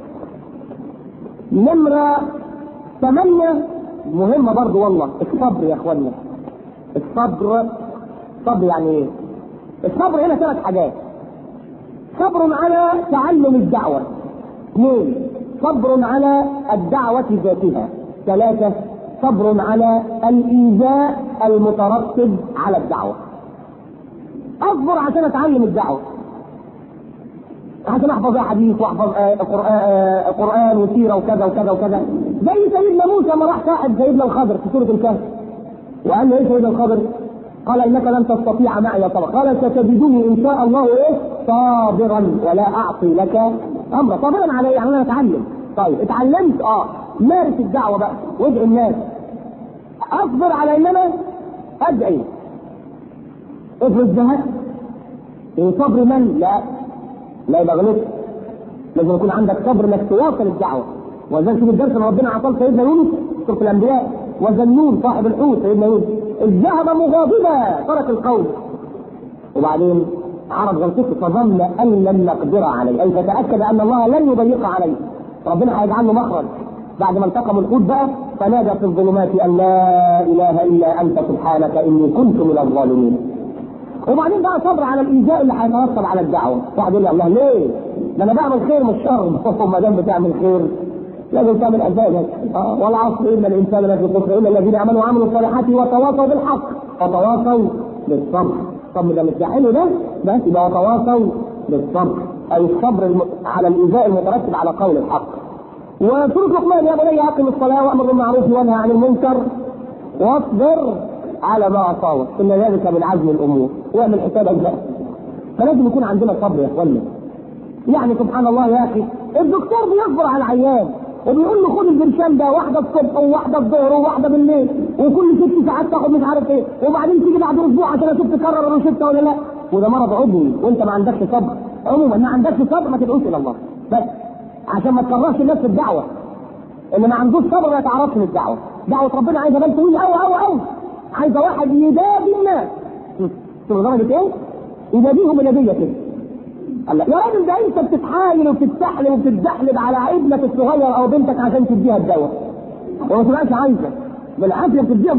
نمرة ثمانية مهمة برضه والله الصبر يا اخوانا الصبر صبر يعني ايه؟ الصبر هنا ثلاث حاجات صبر على تعلم الدعوة اثنين صبر على الدعوة ذاتها ثلاثة صبر على الإيذاء المترتب على الدعوة اصبر عشان اتعلم الدعوة عشان احفظ حديث واحفظ آه قرآن, آه قرآن وسيرة وكذا وكذا وكذا زي سيدنا موسى ما راح صاحب سيدنا الخضر في سورة الكهف وقال له ايه سيدنا الخضر؟ قال انك لن تستطيع معي صبرا قال ستجدني ان شاء الله ايه صابرا ولا اعصي لك امرا صابرا على يعني انا اتعلم طيب اتعلمت اه مارس الدعوه بقى وادعي الناس اصبر على ان انا ادعي افرض زهقت إيه صبر من؟ لا لا يبقى غلطت لازم يكون عندك صبر انك تواصل الدعوه وذلك في الدرس اللي ربنا اعطاه سيدنا يونس سوره الانبياء وذنون صاحب الحوت سيدنا يونس اذ ذهب مغاضبا ترك القول وبعدين عرف غلطته فظن ان لن نقدر عليه اي فتاكد ان الله لن يضيق عليه ربنا هيجعل له مخرج بعد ما التقم الحوت بقى فنادى في الظلمات ان لا اله الا انت سبحانك اني كنت من الظالمين وبعدين بقى صبر على الايذاء اللي هيترتب على الدعوه واحد يقول لي الله ليه؟ ده انا بعمل خير مش شر ما دام بتعمل خير لازم تعمل اسبابك آه والعصر ان الانسان لفي خسر الا الذين امنوا وعملوا الصالحات وتواصوا بالحق وتواصوا بالصبر الصبر ده مش ده حلو ده بس يبقى وتواصوا بالصبر اي الصبر الم... على الايذاء المترتب على قول الحق وسوره لقمان يا بني اقم الصلاه وامر بالمعروف وانهى عن المنكر واصبر على ما اصابك ان ذلك من عزم الامور واعمل حسابك بقى فلازم يكون عندنا صبر يا اخوانا يعني سبحان الله يا اخي الدكتور بيصبر على العيان وبيقول له خد البرشام ده واحده الصبح وواحده الظهر وواحده بالليل وكل ست ساعات تاخد مش عارف ايه وبعدين تيجي بعد اسبوع عشان اشوف تكرر الروشته ولا لا وده مرض عضوي وانت ما عندكش صبر عموما ما عندكش صبر ما تدعوش الى الله بس عشان ما تكرهش الناس في الدعوه اللي ما عندوش صبر ما يتعرضش للدعوه دعوه ربنا عايزه بال طويل قوي قوي قوي عايزه واحد يدابي الناس شوف درجه ايه؟ يدابيهم النبيه كده قال يا راجل ده انت بتتحايل وبتتسحلب وبتتزحلب على ابنك الصغير او بنتك عشان تديها الدواء وما تبقاش عايزه بالعافيه بتديها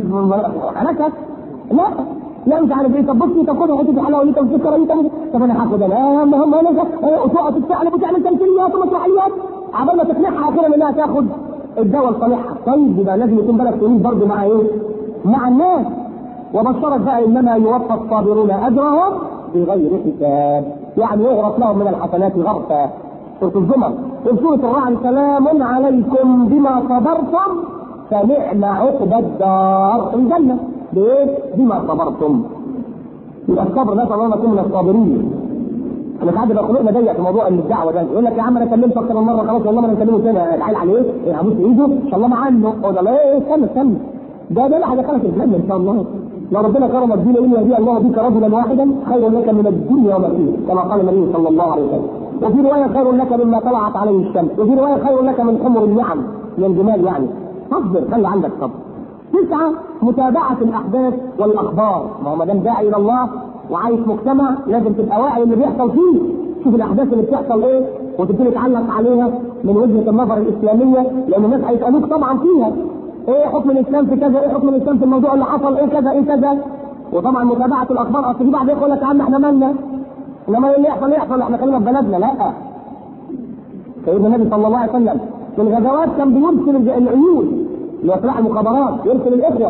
حركه لا لا مش عارف ايه طب بصي طب خدها حته حلاوه دي طب سكر دي طب انا هاخد انا هم هم انا وتقعد تتسحلب وتعمل تمثيليات ومسرحيات عبال ما تقنعها اخيرا انها تاخد الدواء لصالحها طيب يبقى لازم يكون بالك تقول برضه مع ايه؟ مع الناس وبشرك بقى انما يوفى الصابرون اجرهم بغير حساب يعني يغرف لهم من الحسنات غرفا سورة الزمر في سورة الرعد سلام عليكم بما صبرتم فنعم عقبى الدار الجنة بايه؟ بما صبرتم يبقى الصبر نسأل الله ان نكون من الصابرين انا ساعات بيبقى قلوبنا ضيق في موضوع الدعوه ده يقول لك يا عم انا كلمت اكتر من مره خلاص والله ما انا اكلمه تاني اتعال عليه ايه ابوس ايده ان شاء الله معاه انه ده لا ايه استنى استنى ده ده اللي هيدخلك الجنه ان شاء الله لو ربنا كرم الدين ان يهدي الله بك رجلا واحدا خير لك من الدنيا وما فيها كما قال النبي صلى الله عليه وسلم وفي روايه خير لك مما طلعت عليه الشمس وفي روايه خير لك من حمر النعم من الجمال يعني اصبر خلي عندك صبر تسعه متابعه الاحداث والاخبار ما هو ما دام داعي الى الله وعايش مجتمع لازم تبقى واعي اللي بيحصل فيه شوف الاحداث اللي بتحصل ايه وتبتدي تعلق عليها من وجهه النظر الاسلاميه لان الناس هيسالوك طبعا فيها ايه حكم الاسلام في كذا ايه حكم الاسلام في الموضوع اللي حصل ايه كذا ايه كذا وطبعا متابعه الاخبار اصل في بعض يقول لك يا عم احنا مالنا انما اللي يحصل يحصل احنا خلينا في بلدنا لا سيدنا النبي صلى الله عليه وسلم في الغزوات كان بيرسل العيون لاصلاح المخابرات يرسل الاخوه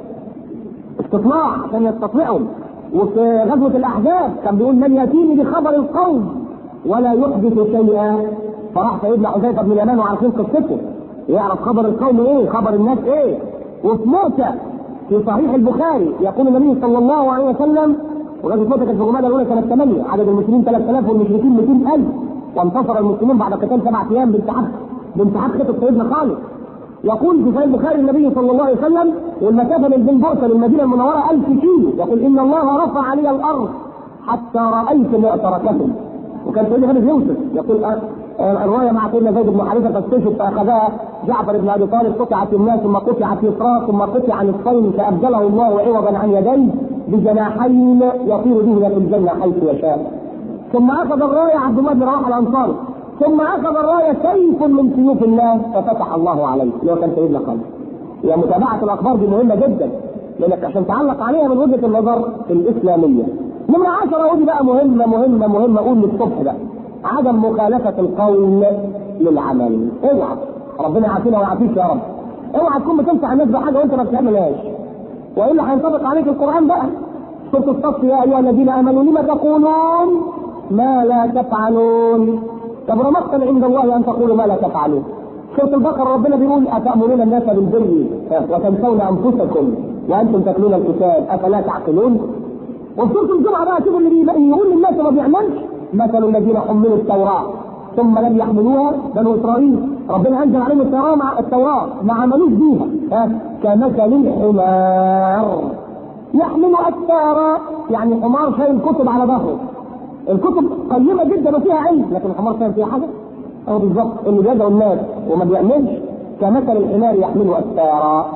استطلاع عشان يستطلعهم وفي غزوه الاحزاب كان بيقول من ياتيني بخبر القوم ولا يحدث شيئا فراح سيدنا حذيفه بن اليمان وعارفين قصته يعرف خبر القوم ايه خبر الناس ايه وفي موتى في صحيح البخاري يقول النبي صلى الله عليه وسلم وغزوه موتى كانت في الجمادى الاولى سنه 8 عدد المسلمين 3000 والمشركين 200000 وانتصر المسلمون بعد قتال سبع ايام بانسحاب بانسحاب خطه سيدنا خالد يقول في صحيح البخاري النبي صلى الله عليه وسلم والمسافه من بين بؤسه للمدينه المنوره 1000 كيلو يقول ان الله رفع لي الارض حتى رايت معترككم وكان سيدنا خالد يوسف يقول الروايه مع سيدنا زيد بن حارثه فاستشهد فاخذها جعفر بن ابي طالب قطعت الناس ثم قطعت يسرى ثم قطع نصفين فابدله الله عوضا عن يديه بجناحين يطير به في الجنه حيث يشاء ثم اخذ الرايه عبد الله بن رواحه الانصاري ثم اخذ الرايه سيف من سيوف الله ففتح الله عليه اللي هو كان سيدنا خالد هي متابعه الاخبار دي مهمه جدا لانك عشان تعلق عليها من وجهه النظر الاسلاميه نمرة عشرة ودي بقى مهمة مهمة مهمة أقول للصبح بقى عدم مخالفة القول للعمل اوعى ربنا يعافينا ويعافيك يا رب اوعى تكون بتنصح الناس بحاجة وانت ما بتعملهاش والا هينطبق عليك القرآن بقى سورة الصف يا أيها الذين آمنوا لما تقولون ما لا تفعلون كبر مقتا عند الله أن تقولوا ما لا تفعلون سورة البقرة ربنا بيقول أتأمرون الناس بالبر وتنسون أنفسكم وأنتم تتلون الكتاب أفلا تعقلون وفي سوره الجمعه بقى شوف اللي يقول للناس ما بيعملش مثل الذين حملوا التوراه ثم لم يحملوها بنو اسرائيل ربنا انزل عليهم التوراه مع التوراه ما عملوش بيها ها كمثل الحمار يحمل اسفارا يعني حمار شايل كتب على ظهره الكتب قيمه جدا وفيها علم لكن الحمار شايل فيها حاجه او بالظبط اللي بيدعو الناس وما بيعملش كمثل الحمار يحمل اسفارا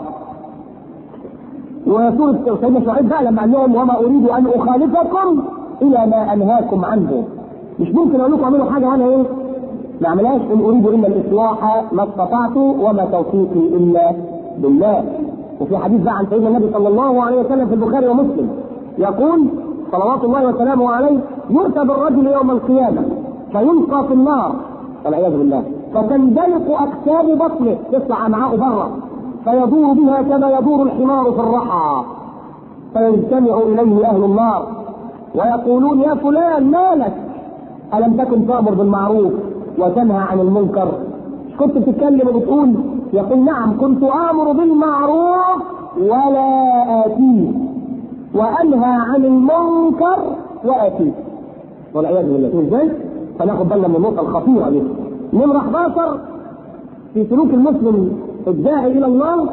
وسورة سيدنا شعيب بقى لما قال لهم وما أريد أن أخالفكم إلى ما أنهاكم عنه مش ممكن أقول لكم اعملوا حاجة وأنا إيه؟ ما أعملهاش إن أريد إلا الإصلاح ما استطعت وما توفيقي إلا بالله وفي حديث بقى عن سيدنا النبي صلى الله عليه وسلم في البخاري ومسلم يقول صلوات الله وسلامه عليه يؤتى بالرجل يوم القيامة فيلقى في النار والعياذ بالله فتندلق أكتاب بطنه تطلع معاه بره فيدور بها كما يدور الحمار في الرحى فيجتمع اليه اهل النار ويقولون يا فلان مالك الم تكن تامر بالمعروف وتنهى عن المنكر كنت بتتكلم وبتقول يقول نعم كنت امر بالمعروف ولا اتيه وانهى عن المنكر واتيه والعياذ بالله ازاي؟ فناخد بالنا من النقطه الخطيره دي نمره 11 في سلوك المسلم الداعي الى الله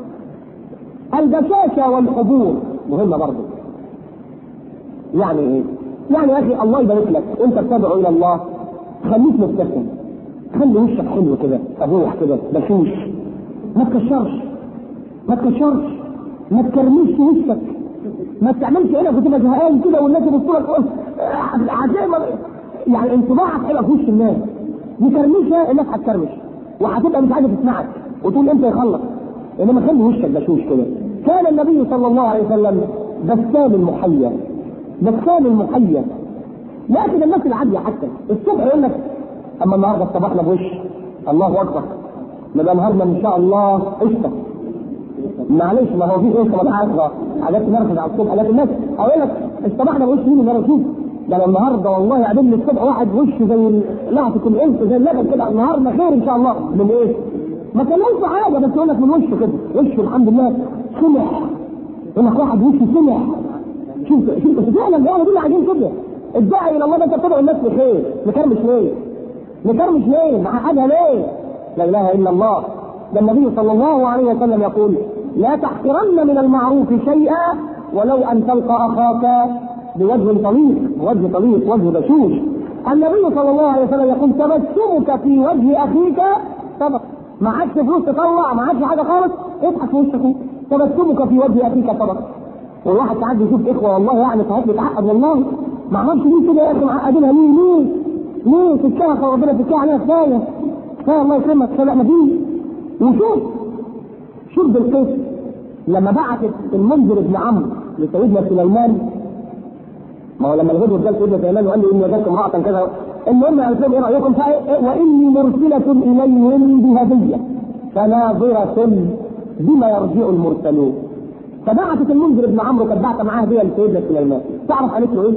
البشاشة والحضور مهمة برضه يعني ايه؟ يعني يا اخي الله يبارك لك وانت بتدعو الى الله خليك مبتسم خلي وشك حلو كده فروح كده بشوش ما تكشرش ما تكشرش ما تكرمش وشك ما تعملش عينك وتبقى زهقان كده والناس يبصوا لك عزيمة يعني انطباعك حلو في وش الناس مكرمشها الناس هتكرمش وهتبقى مش عايزه تسمعك وتقول امتى يخلص انما خلي وشك بشوش كده كان النبي صلى الله عليه وسلم بسام المحيا بسام المحيا لكن الناس العادية حتى الصبح يقول لك اما النهارده اصطبحنا بوش الله اكبر نبقى النهارده ان شاء الله قشطه معلش ما هو في قشطه ما عارفه حاجات تنرفز على الصبح لكن الناس اقول لك اصطبحنا بوش مين اللي انا اشوف ده النهارده والله قابلني الصبح واحد وشه زي لعبه الانس زي اللبن كده النهارده خير ان شاء الله من ايه؟ ما كلمش حاجه بس يقول لك من وشه كده وشه الحمد لله سمح يقول لك واحد وشه سمح شوف شوف فعلا ده دول قاعدين كده الداعي الى الله ده انت بتدعو الناس بخير مكرمش ليه؟ مكرمش ليه؟ مع حاجه ليه؟ لا اله الا الله ده النبي صلى الله عليه وسلم يقول لا تحقرن من المعروف شيئا ولو ان تلقى اخاك بوجه طليق وجه طليق وجه بشوش النبي صلى الله عليه وسلم يقول تبسمك في وجه اخيك صدق ما عادش فلوس تطلع ما عادش حاجه خالص اضحك في وش اخوك تبسمك في وجه اخيك صدق والواحد ساعات بيشوف اخوه والله يعني ساعات بيتعقد والله ما اعرفش ليه كده يا اخي معقدينها ليه ليه؟ ليه تتكهف ربنا تتكهف عليها كفايه كفايه الله يكرمك كفايه احنا فيه وشوف شوف بالقيس لما بعثت المنذر بن عمرو لسيدنا سليمان ما هو لما الغدوه جال سيدنا سليمان وقال له اني وجدت امراه كذا المهم قالت لهم ايه رايكم واني مرسله اليهم بهديه فناظره بما يرجع المرسلون فبعثت المنذر بن عمرو كانت بعث معاه هديه لسيدنا سليمان تعرف قالت له ايه؟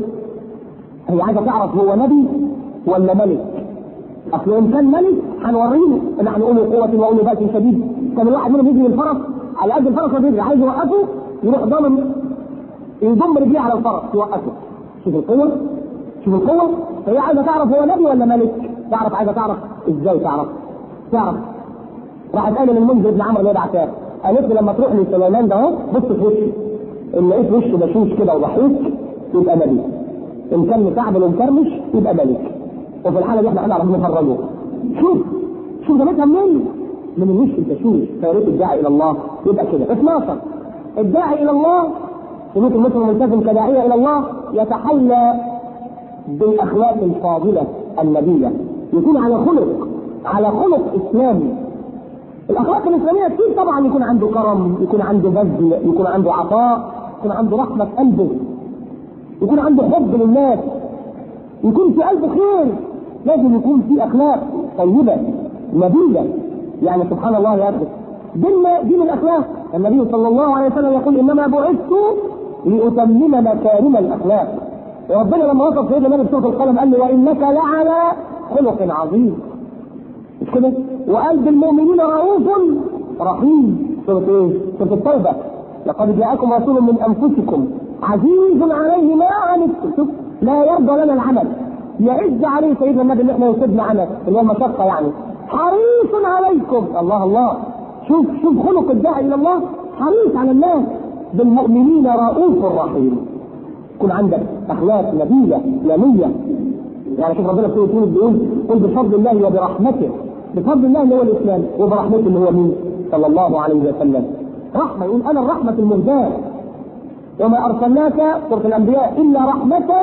هي عايزه تعرف هو نبي ولا ملك اصل ان كان ملك هنوريه ان احنا نقول قوه واقول باس شديد كان الواحد منهم يجري الفرس على قد الفرس ما بيجري عايز يوقفه يروح ضامن يضم رجليه على الفرس يوقفه شوف القوه شوف القوه فهي عايزه تعرف هو نبي ولا ملك تعرف عايزه تعرف ازاي تعرف تعرف راحت قال للمنذر بن عمرو بن عتاب قالت لي لما تروح لسليمان ده اهو بص في وشه ان لقيت وشه بشوش كده وضحوك يبقى نبي ان كان مكعبل ومكرمش يبقى ملك وفي الحاله دي احنا هنعرف نفرجه شوف شوف جابتها منين؟ من الوش البشوش فياريت الداعي الى الله يبقى كده 12 الداعي الى الله سلوك المسلم الملتزم كداعيه الى الله يتحلى بالاخلاق الفاضله النبيه يكون على خلق على خلق اسلامي الاخلاق الاسلاميه كتير طبعا يكون عنده كرم يكون عنده بذل يكون عنده عطاء يكون عنده رحمه في قلبه يكون عنده حب للناس يكون في قلبه خير لازم يكون في اخلاق طيبه نبيله يعني سبحان الله يا اخي ديننا دين الاخلاق النبي صلى الله عليه وسلم يقول انما بعثت لاتمم مكارم الاخلاق ربنا لما وصف سيدنا النبي بسوره القلم قال له وانك لعلى خلق عظيم مش كده؟ وقال بالمؤمنين رؤوف رحيم سوره ايه؟ سوره التوبه لقد جاءكم رسول من انفسكم عزيز عليه ما عنتم شوف لا يرضى لنا العمل يعز عليه سيدنا النبي ان احنا يصيبنا عمل اللي هو المشقه يعني حريص عليكم الله الله شوف شوف خلق الداعي الى الله حريص على الناس بالمؤمنين رؤوف رحيم يكون عندك اخلاق نبيله اسلاميه يعني شوف ربنا سبحانه وتعالى بيقول قل بفضل الله وبرحمته بفضل الله اللي هو الاسلام وبرحمته اللي هو مين؟ صلى الله عليه وسلم رحمه يقول انا الرحمه المهداه وما ارسلناك سوره الانبياء الا رحمه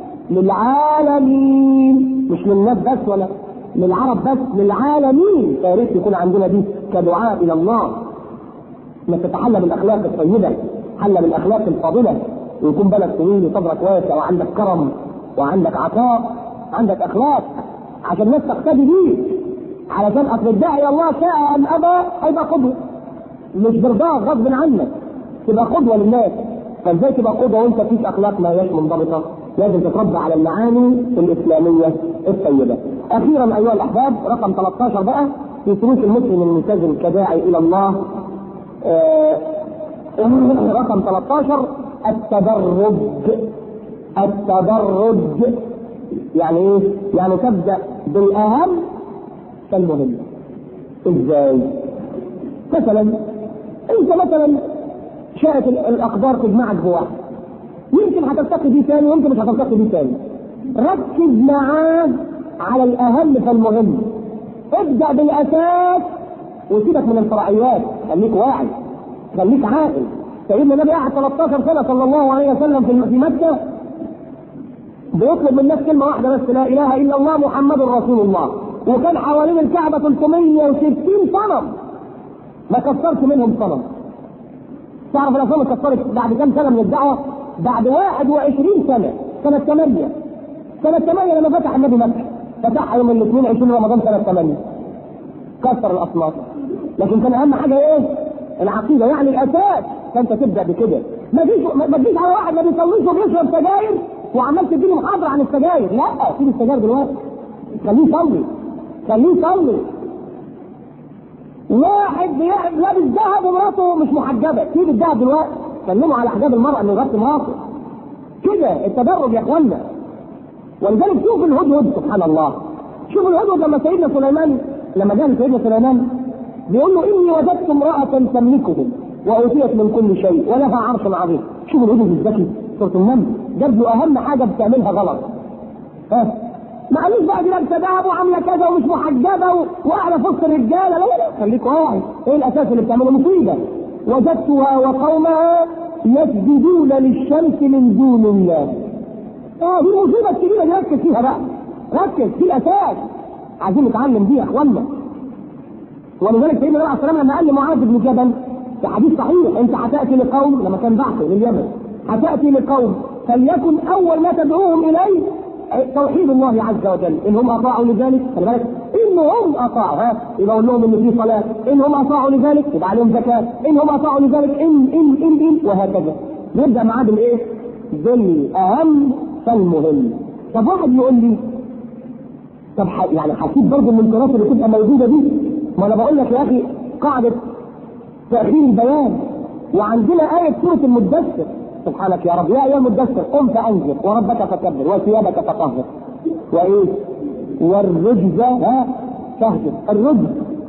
للعالمين مش للناس بس ولا للعرب بس للعالمين يا ريت يكون عندنا دي كدعاء الى الله انك تتحلى بالاخلاق الطيبه تتحلى بالاخلاق الفاضله ويكون بلد طويل وصدرك واسع وعندك كرم وعندك عطاء عندك اخلاق عشان الناس تقتدي بيك علشان اصل الداعي الى الله شاء ام ابى هيبقى قدوه مش برضاه غصب عنك تبقى قدوه للناس فازاي تبقى قدوه وانت فيك اخلاق ما هياش منضبطه لازم تتربى على المعاني الاسلاميه الطيبه. اخيرا ايها الاحباب رقم 13 بقى في سلوك المسلم الملتزم كداعي الى الله آه رقم 13 التدرج التدرج يعني ايه؟ يعني تبدا بالاهم فالمهم. ازاي؟ مثلا انت مثلا شاءت الاقدار تجمعك بواحد يمكن هتلتقي بيه تاني ويمكن مش هتلتقي بيه تاني ركز معاه على الاهم فالمهم ابدا بالاساس وسيبك من الفرعيات خليك واعي خليك عاقل سيدنا النبي قعد 13 سنه صلى الله عليه وسلم في مكه بيطلب من الناس كلمه واحده بس لا اله الا الله محمد رسول الله وكان حوالين الكعبه 360 صنم ما كسرت منهم صنم تعرف الاصنام اتكسرت بعد كم سنه من الدعوه؟ بعد 21 سنه سنه 8 سنه 8 لما فتح النبي مكه فتحها يوم الاثنين 20 رمضان سنه 8 كسر الاصنام لكن كان اهم حاجه ايه؟ العقيده يعني الاساس فانت تبدا بكده ما تجيش ما تجيش على واحد ما بيصليش وبيشرب سجاير وعمال تديني محاضره عن السجاير لا سيب السجاير دلوقتي خليه يصلي خليه يصلي واحد لابس ذهب ومراته مش محجبه سيب الذهب دلوقتي كلموا على حجاب المراه انه يغطي مراته كده التدرج يا اخوانا ولذلك شوف الهدهد سبحان الله شوف الهدهد لما سيدنا سليمان لما جاء سيدنا سليمان بيقول له اني وجدت امراه تملكهم واوتيت من كل شيء ولها عرش عظيم شوف الهدهد الذكي سوره النمل جاب له اهم حاجه بتعملها غلط ها ما قالوش بقى دي لابسه دهب وعامله كذا ومش محجبه وقاعده في وسط الرجاله لا لا لا خليك واعي ايه الاساس اللي بتعمله مصيبه وجدتها وقومها يسجدون للشمس من دون الله اه دي المصيبه الكبيره دي ركز فيها بقى ركز في الاساس عايزين نتعلم دي يا اخوانا ولذلك سيدنا النبي عليه الصلاه والسلام لما قال لمعاذ بن جبل في حديث صحيح انت هتاتي لقوم لما كان بعثه لليمن هتاتي لقوم فليكن اول ما تدعوهم اليه توحيد الله عز وجل ان هم اطاعوا لذلك خلي بالك ان هم اطاعوا ها يبقى اقول لهم ان في صلاه ان هم اطاعوا لذلك يبقى عليهم زكاه ان هم اطاعوا لذلك ان ان ان ان وهكذا نبدا معاه بالايه؟ بالاهم فالمهم طب واحد يقول لي طب يعني هسيب برضه المنكرات اللي تبقى موجوده دي ما انا بقول لك يا اخي قاعده تاخير البيان وعندنا ايه سوره المدثر سبحانك يا رب يا ايها المدثر قم فانذر وربك فكبر وثيابك فطهر وايه؟ والرجز ها فاهجر الرجز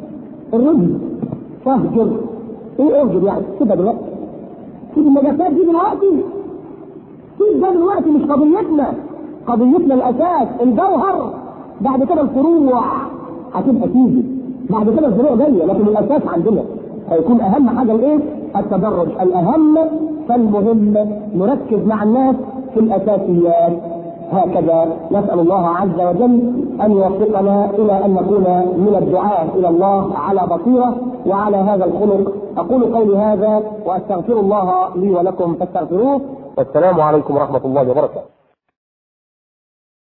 الرجل فاهجر ايه اهجر يعني سيبها دلوقتي سيب النجاسات دي دلوقتي سيب ده دلوقتي مش قضيتنا قضيتنا الاساس الجوهر بعد كده الفروع هتبقى تيجي بعد كده الفروع جايه لكن الاساس عندنا هيكون اهم حاجه الايه؟ التدرج الاهم فالمهم نركز مع الناس في الاساسيات هكذا نسال الله عز وجل ان يوفقنا الى ان نكون من الدعاء الى الله على بصيره وعلى هذا الخلق اقول قولي هذا واستغفر الله لي ولكم فاستغفروه والسلام عليكم ورحمه الله وبركاته